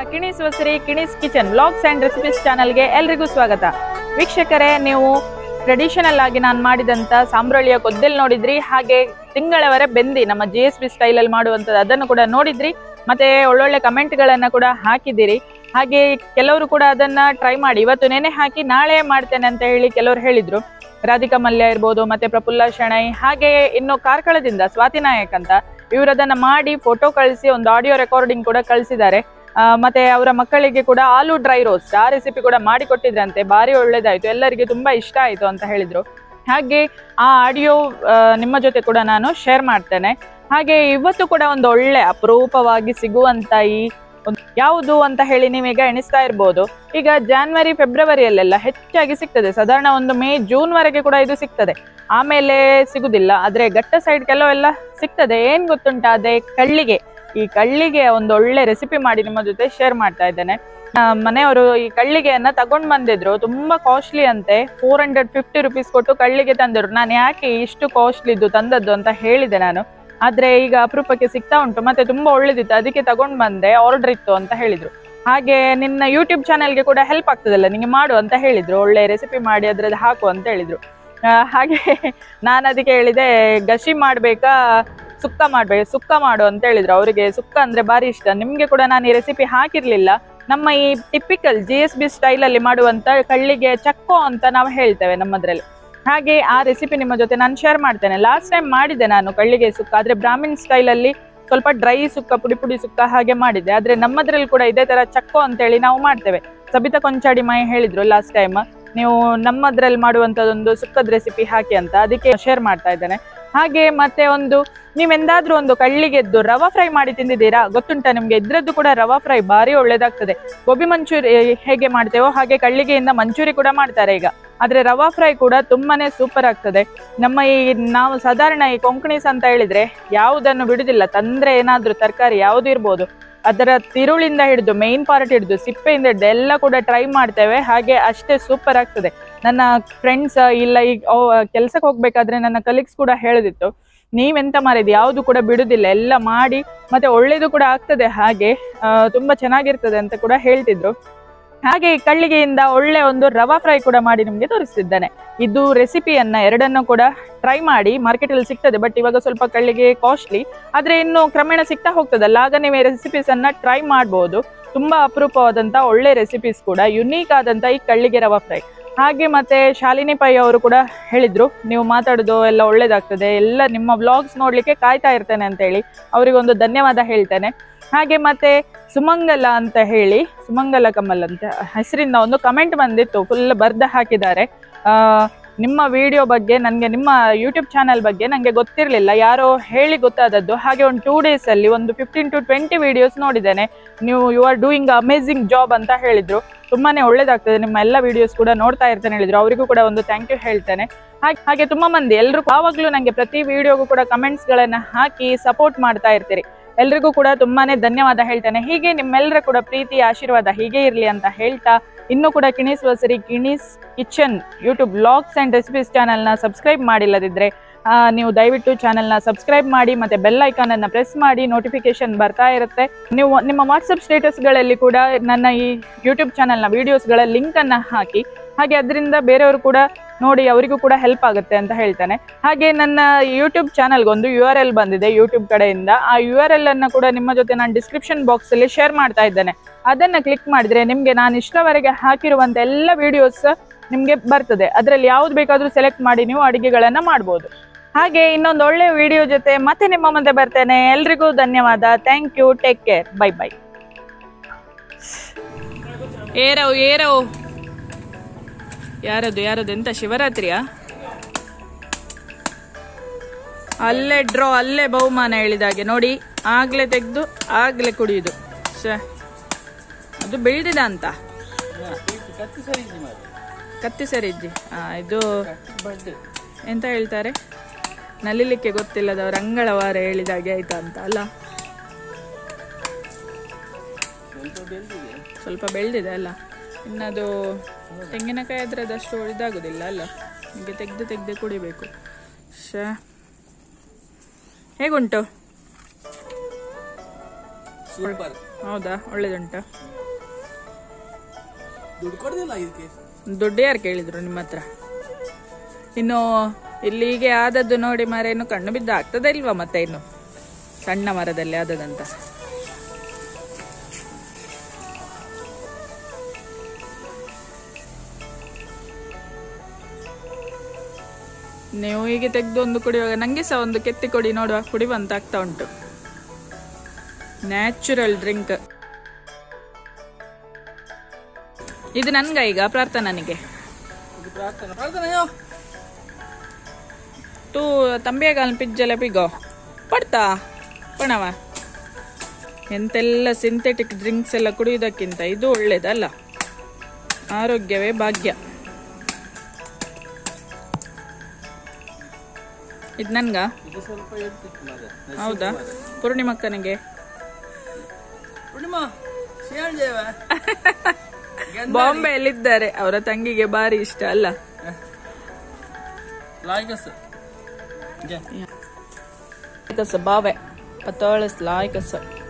ಕಿಣಿಸ್ Vasari Kini's kitchen vlogs and recipes ಚಾನಲ್ಗೆ ಎಲ್ರಿಗೂ ಸ್ವಾಗತ ವೀಕ್ಷಕರೇ ನೀವು ಟ್ರೆಡಿಷನಲ್ ಆಗಿ ನಾನು ಮಾಡಿದಂತ ಸಾಂಬ್ರಳಿಯ ಕೊದ್ದೆಲ್ ನೋಡಿದ್ರಿ ಹಾಗೆ ತಿಂಗಳವರೆ ಬೆಂದಿ ನಮ್ಮ ಜಿ ಎಸ್ ಬಿ ಸ್ಟೈಲಲ್ಲಿ ಮಾಡುವಂಥದ್ದು ಅದನ್ನು ಕೂಡ ನೋಡಿದ್ರಿ ಮತ್ತೆ ಒಳ್ಳೊಳ್ಳೆ ಕಮೆಂಟ್ಗಳನ್ನ ಕೂಡ ಹಾಕಿದ್ದೀರಿ ಹಾಗೆ ಕೆಲವರು ಕೂಡ ಅದನ್ನ ಟ್ರೈ ಮಾಡಿ ಇವತ್ತು ನೆನೆ ಹಾಕಿ ನಾಳೆ ಮಾಡ್ತೇನೆ ಅಂತ ಹೇಳಿ ಕೆಲವರು ಹೇಳಿದ್ರು ರಾಧಿಕಾ ಮಲ್ಯ ಇರ್ಬೋದು ಮತ್ತೆ ಪ್ರಫುಲ್ಲ ಶೆಣೈ ಹಾಗೆ ಇನ್ನು ಕಾರ್ಕಳದಿಂದ ಸ್ವಾತಿ ನಾಯಕ್ ಅಂತ ಇವರು ಅದನ್ನ ಮಾಡಿ ಫೋಟೋ ಕಳಿಸಿ ಒಂದು ಆಡಿಯೋ ರೆಕಾರ್ಡಿಂಗ್ ಕೂಡ ಕಳಿಸಿದ್ದಾರೆ ಆ, ಮತ್ತೆ ಅವರ ಮಕ್ಕಳಿಗೆ ಕೂಡ ಆಲೂ ಡ್ರೈ ರೋಸ್ಟ್ ಆ ರೆಸಿಪಿ ಕೂಡ ಮಾಡಿ ಕೊಟ್ಟಿದ್ರಂತೆ ಭಾರಿ ಒಳ್ಳೇದಾಯ್ತು ಎಲ್ಲರಿಗೆ ತುಂಬಾ ಇಷ್ಟ ಆಯ್ತು ಅಂತ ಹೇಳಿದ್ರು ಹಾಗೆ ಆ ಆಡಿಯೋ ನಿಮ್ಮ ಜೊತೆ ಕೂಡ ನಾನು ಶೇರ್ ಮಾಡ್ತೇನೆ ಹಾಗೆ ಇವತ್ತು ಕೂಡ ಒಂದು ಒಳ್ಳೆ ಅಪರೂಪವಾಗಿ ಸಿಗುವಂತ ಈ ಒಂದು ಯಾವುದು ಅಂತ ಹೇಳಿ ನೀವೀಗ ಎಣಿಸ್ತಾ ಇರ್ಬೋದು ಈಗ ಜಾನ್ವರಿ ಫೆಬ್ರವರಿಯಲ್ಲೆಲ್ಲ ಹೆಚ್ಚಾಗಿ ಸಿಗ್ತದೆ ಸಾಧಾರಣ ಒಂದು ಮೇ ಜೂನ್ ವರೆಗೆ ಕೂಡ ಇದು ಸಿಗ್ತದೆ ಆಮೇಲೆ ಸಿಗುದಿಲ್ಲ ಆದ್ರೆ ಘಟ್ಟ ಸೈಡ್ ಕೆಲವೆಲ್ಲ ಸಿಗ್ತದೆ ಏನ್ ಗೊತ್ತುಂಟ ಅದೇ ಕಳ್ಳಿಗೆ ಈ ಕಳ್ಳಿಗೆ ಒಂದು ಒಳ್ಳೆ ರೆಸಿಪಿ ಮಾಡಿ ನಿಮ್ಮ ಜೊತೆ ಶೇರ್ ಮಾಡ್ತಾ ಇದ್ದೇನೆ ಆ, ಮನೆಯವರು ಈ ಕಳ್ಳಿಗೆಯನ್ನ ತಗೊಂಡ್ ಬಂದಿದ್ರು ತುಂಬಾ ಕಾಸ್ಟ್ಲಿ ಅಂತೆ ಫೋರ್ ಹಂಡ್ರೆಡ್ ಫಿಫ್ಟಿ ರುಪೀಸ್ ಕೊಟ್ಟು ಕಳ್ಳಿಗೆ ತಂದಿದ್ರು ನಾನು ಯಾಕೆ ಇಷ್ಟು ಕಾಸ್ಟ್ಲಿದ್ದು ತಂದದ್ದು ಅಂತ ಹೇಳಿದೆ ನಾನು ಆದ್ರೆ ಈಗ ಅಪರೂಪಕ್ಕೆ ಸಿಗ್ತಾ ಉಂಟು ಮತ್ತೆ ತುಂಬಾ ಒಳ್ಳೇದಿತ್ತು ಅದಕ್ಕೆ ತಗೊಂಡ್ ಬಂದೆ ಆರ್ಡರ್ ಇತ್ತು ಅಂತ ಹೇಳಿದ್ರು ಹಾಗೆ ನಿನ್ನ ಯೂಟ್ಯೂಬ್ ಚಾನೆಲ್ಗೆ ಕೂಡ ಹೆಲ್ಪ್ ಆಗ್ತದಲ್ಲ ನಿಂಗೆ ಮಾಡು ಅಂತ ಹೇಳಿದ್ರು ಒಳ್ಳೆ ರೆಸಿಪಿ ಮಾಡಿ ಅದ್ರದ್ದು ಹಾಕು ಅಂತ ಹೇಳಿದ್ರು ಆ, ಹಾಗೆ ನಾನು ಅದಕ್ಕೆ ಹೇಳಿದೆ ಗಶಿ ಮಾಡ್ಬೇಕಾ ಸುಕ್ಕ ಮಾಡ್ಬೇಕು ಸುಕ್ಕ ಮಾಡು ಅಂತ ಹೇಳಿದ್ರು ಅವರಿಗೆ ಸುಕ್ಕ ಅಂದ್ರೆ ಬಾರಿ ಇಷ್ಟ ನಿಮ್ಗೆ ಕೂಡ ನಾನು ಈ ರೆಸಿಪಿ ಹಾಕಿರ್ಲಿಲ್ಲ ನಮ್ಮ ಈ typical G S B style ಅಲ್ಲಿ ಮಾಡುವಂತ ಕಳ್ಳಿಗೆ ಚಕ್ಕೋ ಅಂತ ನಾವು ಹೇಳ್ತೇವೆ ನಮ್ಮದ್ರಲ್ಲಿ ಹಾಗೆ ಆ ರೆಸಿಪಿ ನಿಮ್ಮ ಜೊತೆ ನಾನು ಶೇರ್ ಮಾಡ್ತೇನೆ ಲಾಸ್ಟ್ ಟೈಮ್ ಮಾಡಿದ್ದೆ ನಾನು ಕಳ್ಳಿಗೆ ಸುಕ್ಕ ಆದ್ರೆ ಬ್ರಾಹ್ಮಿನ್ ಸ್ಟೈಲ್ ಅಲ್ಲಿ ಸ್ವಲ್ಪ ಡ್ರೈ ಸುಕ್ಕ ಪುಡಿ ಪುಡಿ ಸುಕ್ಕ ಹಾಗೆ ಮಾಡಿದ್ದೆ ಆದ್ರೆ ನಮ್ಮದ್ರಲ್ಲಿ ಕೂಡ ಇದೇ ತರ ಚಕ್ಕೋ ಅಂತೇಳಿ ನಾವು ಮಾಡ್ತೇವೆ ಸಬಿತಾ ಕೊಂಚಾಡಿ ಮೈ ಹೇಳಿದ್ರು ಲಾಸ್ಟ್ ಟೈಮ್ ನೀವು ನಮ್ಮದ್ರಲ್ಲಿ ಮಾಡುವಂತದೊಂದು ಸುಕ್ಕದ ರೆಸಿಪಿ ಹಾಕಿ ಅಂತ ಅದಕ್ಕೆ ಶೇರ್ ಮಾಡ್ತಾ ಇದ್ದೇನೆ ಹಾಗೆ ಮತ್ತೆ ಒಂದು ನೀವೆಂದಾದ್ರೂ ಒಂದು ಕಳ್ಳಿಗೆದ್ದು ರವಾ ಫ್ರೈ ಮಾಡಿ ತಿಂದಿದ್ದೀರಾ ಗೊತ್ತುಂಟಾ ನಿಮ್ಗೆ ಇದ್ರದ್ದು ಕೂಡ ರವಾ ಫ್ರೈ ಭಾರಿ ಒಳ್ಳೇದಾಗ್ತದೆ ಗೋಬಿ ಮಂಚೂರಿ ಹೇಗೆ ಮಾಡ್ತೇವೋ ಹಾಗೆ ಕಳ್ಳಿಗೆಯಿಂದ ಮಂಚೂರಿ ಕೂಡ ಮಾಡ್ತಾರೆ ಈಗ ಆದ್ರೆ ರವಾ ಫ್ರೈ ಕೂಡ ತುಂಬಾನೇ ಸೂಪರ್ ಆಗ್ತದೆ ನಮ್ಮ ಈ ನಾವು ಸಾಧಾರಣ ಈ ಕೊಂಕಣಿಸ್ ಅಂತ ಹೇಳಿದ್ರೆ ಯಾವುದನ್ನು ಬಿಡುದಿಲ್ಲ ತಂದ್ರೆ ಏನಾದ್ರೂ ತರಕಾರಿ ಯಾವ್ದು ಇರ್ಬೋದು ಅದರ ತಿರುಳಿಂದ ಹಿಡಿದು ಮೇನ್ ಪಾರ್ಟ್ ಹಿಡಿದು ಸಿಪ್ಪೆಯಿಂದ ಹಿಡಿದು ಎಲ್ಲ ಕೂಡ ಟ್ರೈ ಮಾಡ್ತೇವೆ ಹಾಗೆ ಅಷ್ಟೇ ಸೂಪರ್ ಆಗ್ತದೆ ನನ್ನ ಫ್ರೆಂಡ್ಸ್ ಇಲ್ಲ ಈಗ ಕೆಲ್ಸಕ್ಕೆ ಹೋಗ್ಬೇಕಾದ್ರೆ ನನ್ನ ಕಲೀಗ್ಸ್ ಕೂಡ ಹೇಳದಿತ್ತು ನೀವೆಂತ ಮಾಡಿದ್ ಯಾವುದು ಕೂಡ ಬಿಡುದಿಲ್ಲ ಎಲ್ಲ ಮಾಡಿ ಮತ್ತೆ ಒಳ್ಳೇದು ಕೂಡ ಆಗ್ತದೆ ಹಾಗೆ ಆ, ತುಂಬಾ ಚೆನ್ನಾಗಿರ್ತದೆ ಅಂತ ಕೂಡ ಹೇಳ್ತಿದ್ರು ಹಾಗೆ ಈ ಕಳ್ಳಿಗೆಯಿಂದ ಒಳ್ಳೆ ಒಂದು ರವಾ ಫ್ರೈ ಕೂಡ ಮಾಡಿ ನಿಮ್ಗೆ ತೋರಿಸ್ತಿದ್ದೇನೆ ಇದು ರೆಸಿಪಿಯನ್ನ ಎರಡನ್ನು ಕೂಡ ಟ್ರೈ ಮಾಡಿ ಮಾರ್ಕೆಟ್ ಅಲ್ಲಿ ಸಿಗ್ತದೆ ಬಟ್ ಇವಾಗ ಸ್ವಲ್ಪ ಕಳ್ಳಿಗೆ ಕಾಸ್ಟ್ಲಿ ಆದ್ರೆ ಇನ್ನು ಕ್ರಮೇಣ ಸಿಗ್ತಾ ಹೋಗ್ತದಲ್ಲ ಆಗ ನೀವು ರೆಸಿಪೀಸ್ ಅನ್ನ ಟ್ರೈ ಮಾಡಬಹುದು ತುಂಬಾ ಅಪರೂಪವಾದಂತ ಒಳ್ಳೆ ರೆಸಿಪೀಸ್ ಕೂಡ ಯುನೀಕ್ ಆದಂತ ಈ ಕಳ್ಳಿಗೆ ರವಾ ಫ್ರೈ ಹಾಗೆ ಮತ್ತೆ ಶಾಲಿನಿ ಪೈ ಅವರು ಕೂಡ ಹೇಳಿದ್ರು ನೀವು ಮಾತಾಡೋದು ಎಲ್ಲ ಒಳ್ಳೇದಾಗ್ತದೆ ಎಲ್ಲ ನಿಮ್ಮ ವ್ಲಾಗ್ಸ್ ನೋಡ್ಲಿಕ್ಕೆ ಕಾಯ್ತಾ ಇರ್ತೇನೆ ಅಂತ ಹೇಳಿ ಅವರಿಗೊಂದು ಧನ್ಯವಾದ ಹೇಳ್ತೇನೆ ಹಾಗೆ ಮತ್ತೆ ಸುಮಂಗಲ ಅಂತ ಹೇಳಿ ಸುಮಂಗಲ ಕಮಲ್ ಅಂತ ಹೆಸರಿಂದ ಒಂದು ಕಮೆಂಟ್ ಬಂದಿತ್ತು ಫುಲ್ ಬರ್ದು ಹಾಕಿದ್ದಾರೆ ಆ, ನಿಮ್ಮ ವಿಡಿಯೋ ಬಗ್ಗೆ ನನಗೆ ನಿಮ್ಮ ಯೂಟ್ಯೂಬ್ ಚಾನಲ್ ಬಗ್ಗೆ ನನಗೆ ಗೊತ್ತಿರಲಿಲ್ಲ ಯಾರೋ ಹೇಳಿ ಗೊತ್ತಾದದ್ದು ಹಾಗೆ ಒಂದು ಟೂ ಡೇಸ್ ಅಲ್ಲಿ ಒಂದು ಫಿಫ್ಟೀನ್ ಟು ಟ್ವೆಂಟಿ ವಿಡಿಯೋಸ್ ನೋಡಿದ್ದೇನೆ ನೀವು you are doing amazing job ಅಂತ ಹೇಳಿದ್ರು ತುಂಬಾನೇ ಒಳ್ಳೇದಾಗ್ತದೆ ನಿಮ್ಮ ಎಲ್ಲ ವಿಡಿಯೋಸ್ ಕೂಡ ನೋಡ್ತಾ ಇರ್ತೇನೆ ಹೇಳಿದ್ರು ಅವರಿಗೂ ಕೂಡ ಒಂದು ಥ್ಯಾಂಕ್ ಯು ಹೇಳ್ತೇನೆ ಹಾಗೆ ಹಾಗೆ ತುಂಬಾ ಮಂದಿ ಎಲ್ಲರೂ ಯಾವಾಗಲೂ ನನಗೆ ಪ್ರತಿ ವಿಡಿಯೋಗೂ ಕೂಡ ಕಮೆಂಟ್ಸ್ ಗಳನ್ನ ಹಾಕಿ ಸಪೋರ್ಟ್ ಮಾಡ್ತಾ ಇರ್ತೀರಿ ಎಲ್ರಿಗೂ ಕೂಡ ತುಂಬಾನೇ ಧನ್ಯವಾದ ಹೇಳ್ತೇನೆ ಹೀಗೆ ನಿಮ್ಮೆಲ್ಲರ ಕೂಡ ಪ್ರೀತಿ ಆಶೀರ್ವಾದ ಹೀಗೆ ಇರಲಿ ಅಂತ ಹೇಳ್ತಾ ಇನ್ನೂ ಕೂಡ Kini's Vasari Kini's kitchen YouTube blogs and recipes ಚಾನಲ್ನ ಸಬ್ಸ್ಕ್ರೈಬ್ ಮಾಡಿಲ್ಲದಿದ್ರೆ ಆ, ನೀವು ದಯವಿಟ್ಟು ಚಾನಲ್ನ ಸಬ್ಸ್ಕ್ರೈಬ್ ಮಾಡಿ ಮತ್ತೆ ಬೆಲ್ ಐಕಾನ್ ಅನ್ನ ಪ್ರೆಸ್ ಮಾಡಿ ನೋಟಿಫಿಕೇಶನ್ ಬರ್ತಾ ಇರುತ್ತೆ ನೀವು ನಿಮ್ಮ ವಾಟ್ಸಪ್ ಸ್ಟೇಟಸ್ಗಳಲ್ಲಿ ಕೂಡ ನನ್ನ ಈ ಯೂಟ್ಯೂಬ್ ಚಾನಲ್ನ ವಿಡಿಯೋಸ್ಗಳ ಲಿಂಕ್ ಅನ್ನ ಹಾಕಿ ಹಾಗೆ ಅದರಿಂದ ಬೇರೆಯವರು ಕೂಡ ನೋಡಿ ಅವರಿಗೂ ಕೂಡ ಹೆಲ್ಪ್ ಆಗುತ್ತೆ ಅಂತ ಹೇಳ್ತಾನೆ ಹಾಗೆ ನನ್ನ ಯೂಟ್ಯೂಬ್ ಚಾನಲ್ಗೆ ಒಂದು ಯು ಆರ್ ಎಲ್ ಬಂದಿದೆ ಯೂಟ್ಯೂಬ್ ಕಡೆಯಿಂದ ಆ ಯು ಆರ್ ಎಲ್ ಅನ್ನ ಕೂಡ ನಿಮ್ಮ ಜೊತೆ ನಾನು ಡಿಸ್ಕ್ರಿಪ್ಷನ್ ಬಾಕ್ಸ್ ಅಲ್ಲಿ ಶೇರ್ ಮಾಡ್ತಾ ಇದ್ದೇನೆ ಅದನ್ನ ಕ್ಲಿಕ್ ಮಾಡಿದ್ರೆ ನಿಮ್ಗೆ ನಾನು ಇಷ್ಟವರೆಗೆ ಹಾಕಿರುವಂತ ಎಲ್ಲ ವಿಡಿಯೋಸ್ ನಿಮ್ಗೆ ಬರ್ತದೆ ಅದರಲ್ಲಿ ಯಾವ್ದು ಬೇಕಾದ್ರೂ ಸೆಲೆಕ್ಟ್ ಮಾಡಿ ನೀವು ಅಡಿಗೆಗಳನ್ನ ಮಾಡ್ಬೋದು ಹಾಗೆ ಇನ್ನೊಂದು ಒಳ್ಳೆ ವಿಡಿಯೋ ಜೊತೆ ಮತ್ತೆ ನಿಮ್ಮ ಮುಂದೆ ಬರ್ತೇನೆ ಎಲ್ರಿಗೂ ಧನ್ಯವಾದ thank you take care bye bye ಏರವು ಏರವು ಯಾರದು ಯಾರದು ಎಂತ ಶಿವರಾತ್ರಿಯಾ ಅಲ್ಲೇ ಡ್ರಾ ಅಲ್ಲೇ ಬಹುಮಾನ ಹೇಳಿದಾಗೆ ನೋಡಿ ಆಗ್ಲೇ ತೆಗೆದು ಆಗ್ಲೇ ಕುಡಿಯುದು ಶ್ಯೆ. ಅದು ಬೆಳೆದಿದ ಅಂತ ಕತ್ತಿ ಸರಿಜ್ಜಿ ಆ ಇದು ಎಂತ ಹೇಳ್ತಾರೆ ನಲಿಲಿಕ್ಕೆ ಗೊತ್ತಿಲ್ಲದವ್ರ ಅಂಗಳವಾರ ಹೇಳಿದಾಗೆ ಆಯ್ತಾ ಅಂತ ಅಲ್ಲ ಸ್ವಲ್ಪ ಬೆಳೆದಿದೆ ಅಲ್ಲ ಇನ್ನದು ತೆಂಗಿನಕಾಯಿ ಅದ್ರದಷ್ಟು ಇದಾಗುದಿಲ್ಲ ಅಲ್ಲ ಹೀಗೆ ತೆಗ್ದು ತೆಗ್ದು ಕುಡಿಬೇಕು ಶ ಹೇಗುಂಟು ಸೂಪರ್ ಹೌದಾ ಒಳ್ಳೇದುಂಟಾ ದುಡ್ಡು ಕೊಡೋದಿಲ್ಲ ಇದಕ್ಕೆ ದುಡ್ಡು ಯಾರು ಕೇಳಿದ್ರು ನಿಮ್ಮ ಹತ್ರ ಇನ್ನು ಇಲ್ಲಿಗೆ ಆದದ್ದು ನೋಡಿ ಮರ ಇನ್ನು ಕಣ್ಣು ಬಿದ್ದು ಆಗ್ತದ ಇಲ್ವಾ ಮತ್ತೆ ಇನ್ನು ಸಣ್ಣ ಮರದಲ್ಲಿ ಆದದಂತ ನೀವು ಹೀಗೆ ತೆಗೆದು ಒಂದು ಕುಡಿಯುವಾಗ ನಂಗೆ ಸಹ ಒಂದು ಕೆತ್ತಿ ಕೊಡಿ ನೋಡುವ ಕುಡಿಯುವಂತ ಆಗ್ತಾ ಉಂಟು ನ್ಯಾಚುರಲ್ ಡ್ರಿಂಕ್ ಇದು ನನ್ಗ ಈಗ ಪ್ರಾರ್ಥನನಿಗೆ ಇದು ಪ್ರಾರ್ಥನೆ ಪ್ರಾರ್ಥನೆಯೋ ತೂ ತಂಬಿಯಗಾಲ ಪಿಜ್ಜೆಲ್ಲ ಪಿಗೋ ಪಡ್ತಾ ಪಣವ ಎಂತೆಲ್ಲ ಸಿಂಥೆಟಿಕ್ ಡ್ರಿಂಕ್ಸ್ ಎಲ್ಲ ಕುಡಿಯೋದಕ್ಕಿಂತ ಇದು ಒಳ್ಳೇದಲ್ಲ ಆರೋಗ್ಯವೇ ಭಾಗ್ಯ ಇದು ನನ್ಗ ಇದು ಸ್ವಲ್ಪ ಇರ್ತಿತ್ತು ಮಾರ್ರೆ. ಹೌದಾ ಪೂರ್ಣಿಮಕ್ಕನಿಗೆ ಪೂರ್ಣಿಮಾ ಶೇಳ್ದೇವ ಬಾಂಬೆಯಲ್ಲಿದ್ದಾರೆ ಅವರ ತಂಗಿಗೆ ಬಾರಿ ಇಷ್ಟ ಅಲ್ಲ ಲಾಯ್ಕಸ್ ಜೆ ಕಸ ಬಾವೆ ಪತ್ತಾಳಸ್ ಲಾಯ್ಕಸ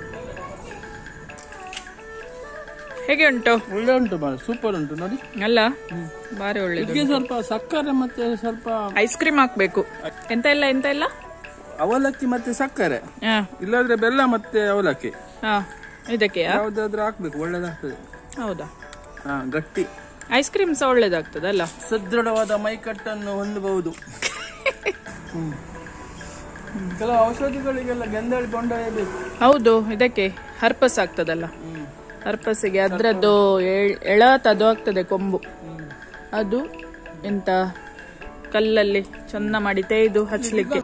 ಹೇಗೆ ಉಂಟು ಒಳ್ಳೆ ಉಂಟು ಬಾಳ ಸೂಪರ್ ಉಂಟು ನೋಡಿ ಅಲ್ಲ ಬಾರಿ ಒಳ್ಳೇದು ಇದಕ್ಕೆ ಸ್ವಲ್ಪ ಸಕ್ಕರೆ ಮತ್ತೆ ಸ್ವಲ್ಪ ಐಸ್ ಕ್ರೀಮ್ ಹಾಕ್ಬೇಕು ಎಂತ ಇಲ್ಲ ಎಂತ ಇಲ್ಲ ಅವಲಕ್ಕಿ ಮತ್ತೆ ಸಕ್ಕರೆ ಹಾ ಇಲ್ಲಾಂದ್ರೆ ಬೆಲ್ಲ ಮತ್ತೆ ಅವಲಕ್ಕಿ ಹಾ ಇದಕ್ಕೆ ಯಾವ್ದಾದ್ರು ಹಾಕ್ಬೇಕು ಒಳ್ಳೇದಾಗ್ತದೆ ಹೌದಾ ಹಾ ಗಟ್ಟಿ ಐಸ್ ಕ್ರೀಮ್ ಸಹ ಒಳ್ಳೇದಾಗ್ತದಲ್ಲ ಸದೃಢವಾದ ಮೈಕಟ್ಟನ್ನು ಹೊಂದಬಹುದು ಹ್ಮ್. ಕೆಲವು ಔಷಧಿಗಳಿಗೆಲ್ಲ ಗೆಂದಳಿ ಕೊಂಡೊಯ್ಯ ಬೇಕು ಹೌದು ಇದಕ್ಕೆ ಹರ್ಪಸ್ ಆಗ್ತದಲ್ಲ ಹರ್ಪಸ್ಸಿಗೆ ಅದ್ರದ್ದು ಎಳ್- ಎಳತದು ಆಗ್ತದೆ ಕೊಂಬು ಅದು ಎಂತ ಕಲ್ಲಲ್ಲಿ ಚಂದ ಮಾಡಿ ತೇಯ್ದು ಹಚ್ಲಿಕ್ಕೆ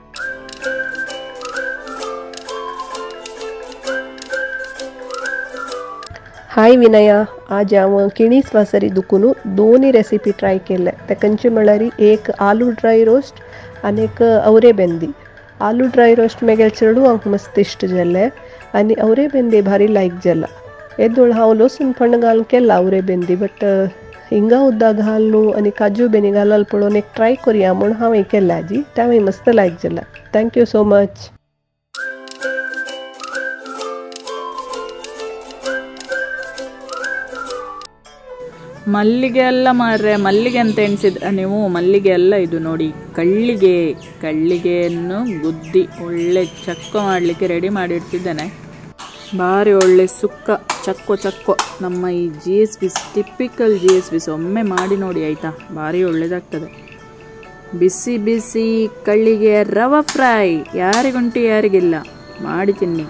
हाय विनया आज हांव किणीस वासरी दुखून दोन्ही रेसिपी ट्राय केले तेकांची म्हळ्यार एक आलू ड्राय रोस्ट आनी एक अवरे बेंदी आलू ड्राय रोस्ट मेगेल चडू हांव मस्त इश्ट जाले आनी अवरे बेंदी भारी लायक जाला येदोळ हांव लसूण फण घालून केला अवरे बेंदी बट हिंगा उद्दा घालून आनी काजू बेनी घालाल पळोवन एक ट्राय करया म्हूण हांवें केला आजी तें मस्त लायक जाला थँक्यू सो मच ಮಲ್ಲಿಗೆ ಅಲ್ಲ ಮಾರ್ರೆ ಮಲ್ಲಿಗೆ ಅಂತ ಎಣಿಸಿದ್ರ ನೀವು ಮಲ್ಲಿಗೆ ಅಲ್ಲ ಇದು ನೋಡಿ ಕಳ್ಳಿಗೆ ಕಳ್ಳಿಗೆಯನ್ನು ಗುದ್ದಿ ಒಳ್ಳೆ ಚಕ್ಕ ಮಾಡಲಿಕ್ಕೆ ರೆಡಿ ಮಾಡಿಡ್ತಿದ್ದೇನೆ ಭಾರಿ ಒಳ್ಳೆ ಸುಕ್ಕ ಚಕ್ಕೋ ಚಕ್ಕೋ ನಮ್ಮ ಈ G S B's typical G S B's ಒಮ್ಮೆ ಮಾಡಿ ನೋಡಿ ಆಯಿತಾ ಭಾರಿ ಒಳ್ಳೇದಾಗ್ತದೆ ಬಿಸಿ ಬಿಸಿ ಕಳ್ಳಿಗೆ ರವ ಫ್ರೈ ಯಾರಿಗುಂಟು ಯಾರಿಗಿಲ್ಲ ಮಾಡಿ ತಿನ್ನಿ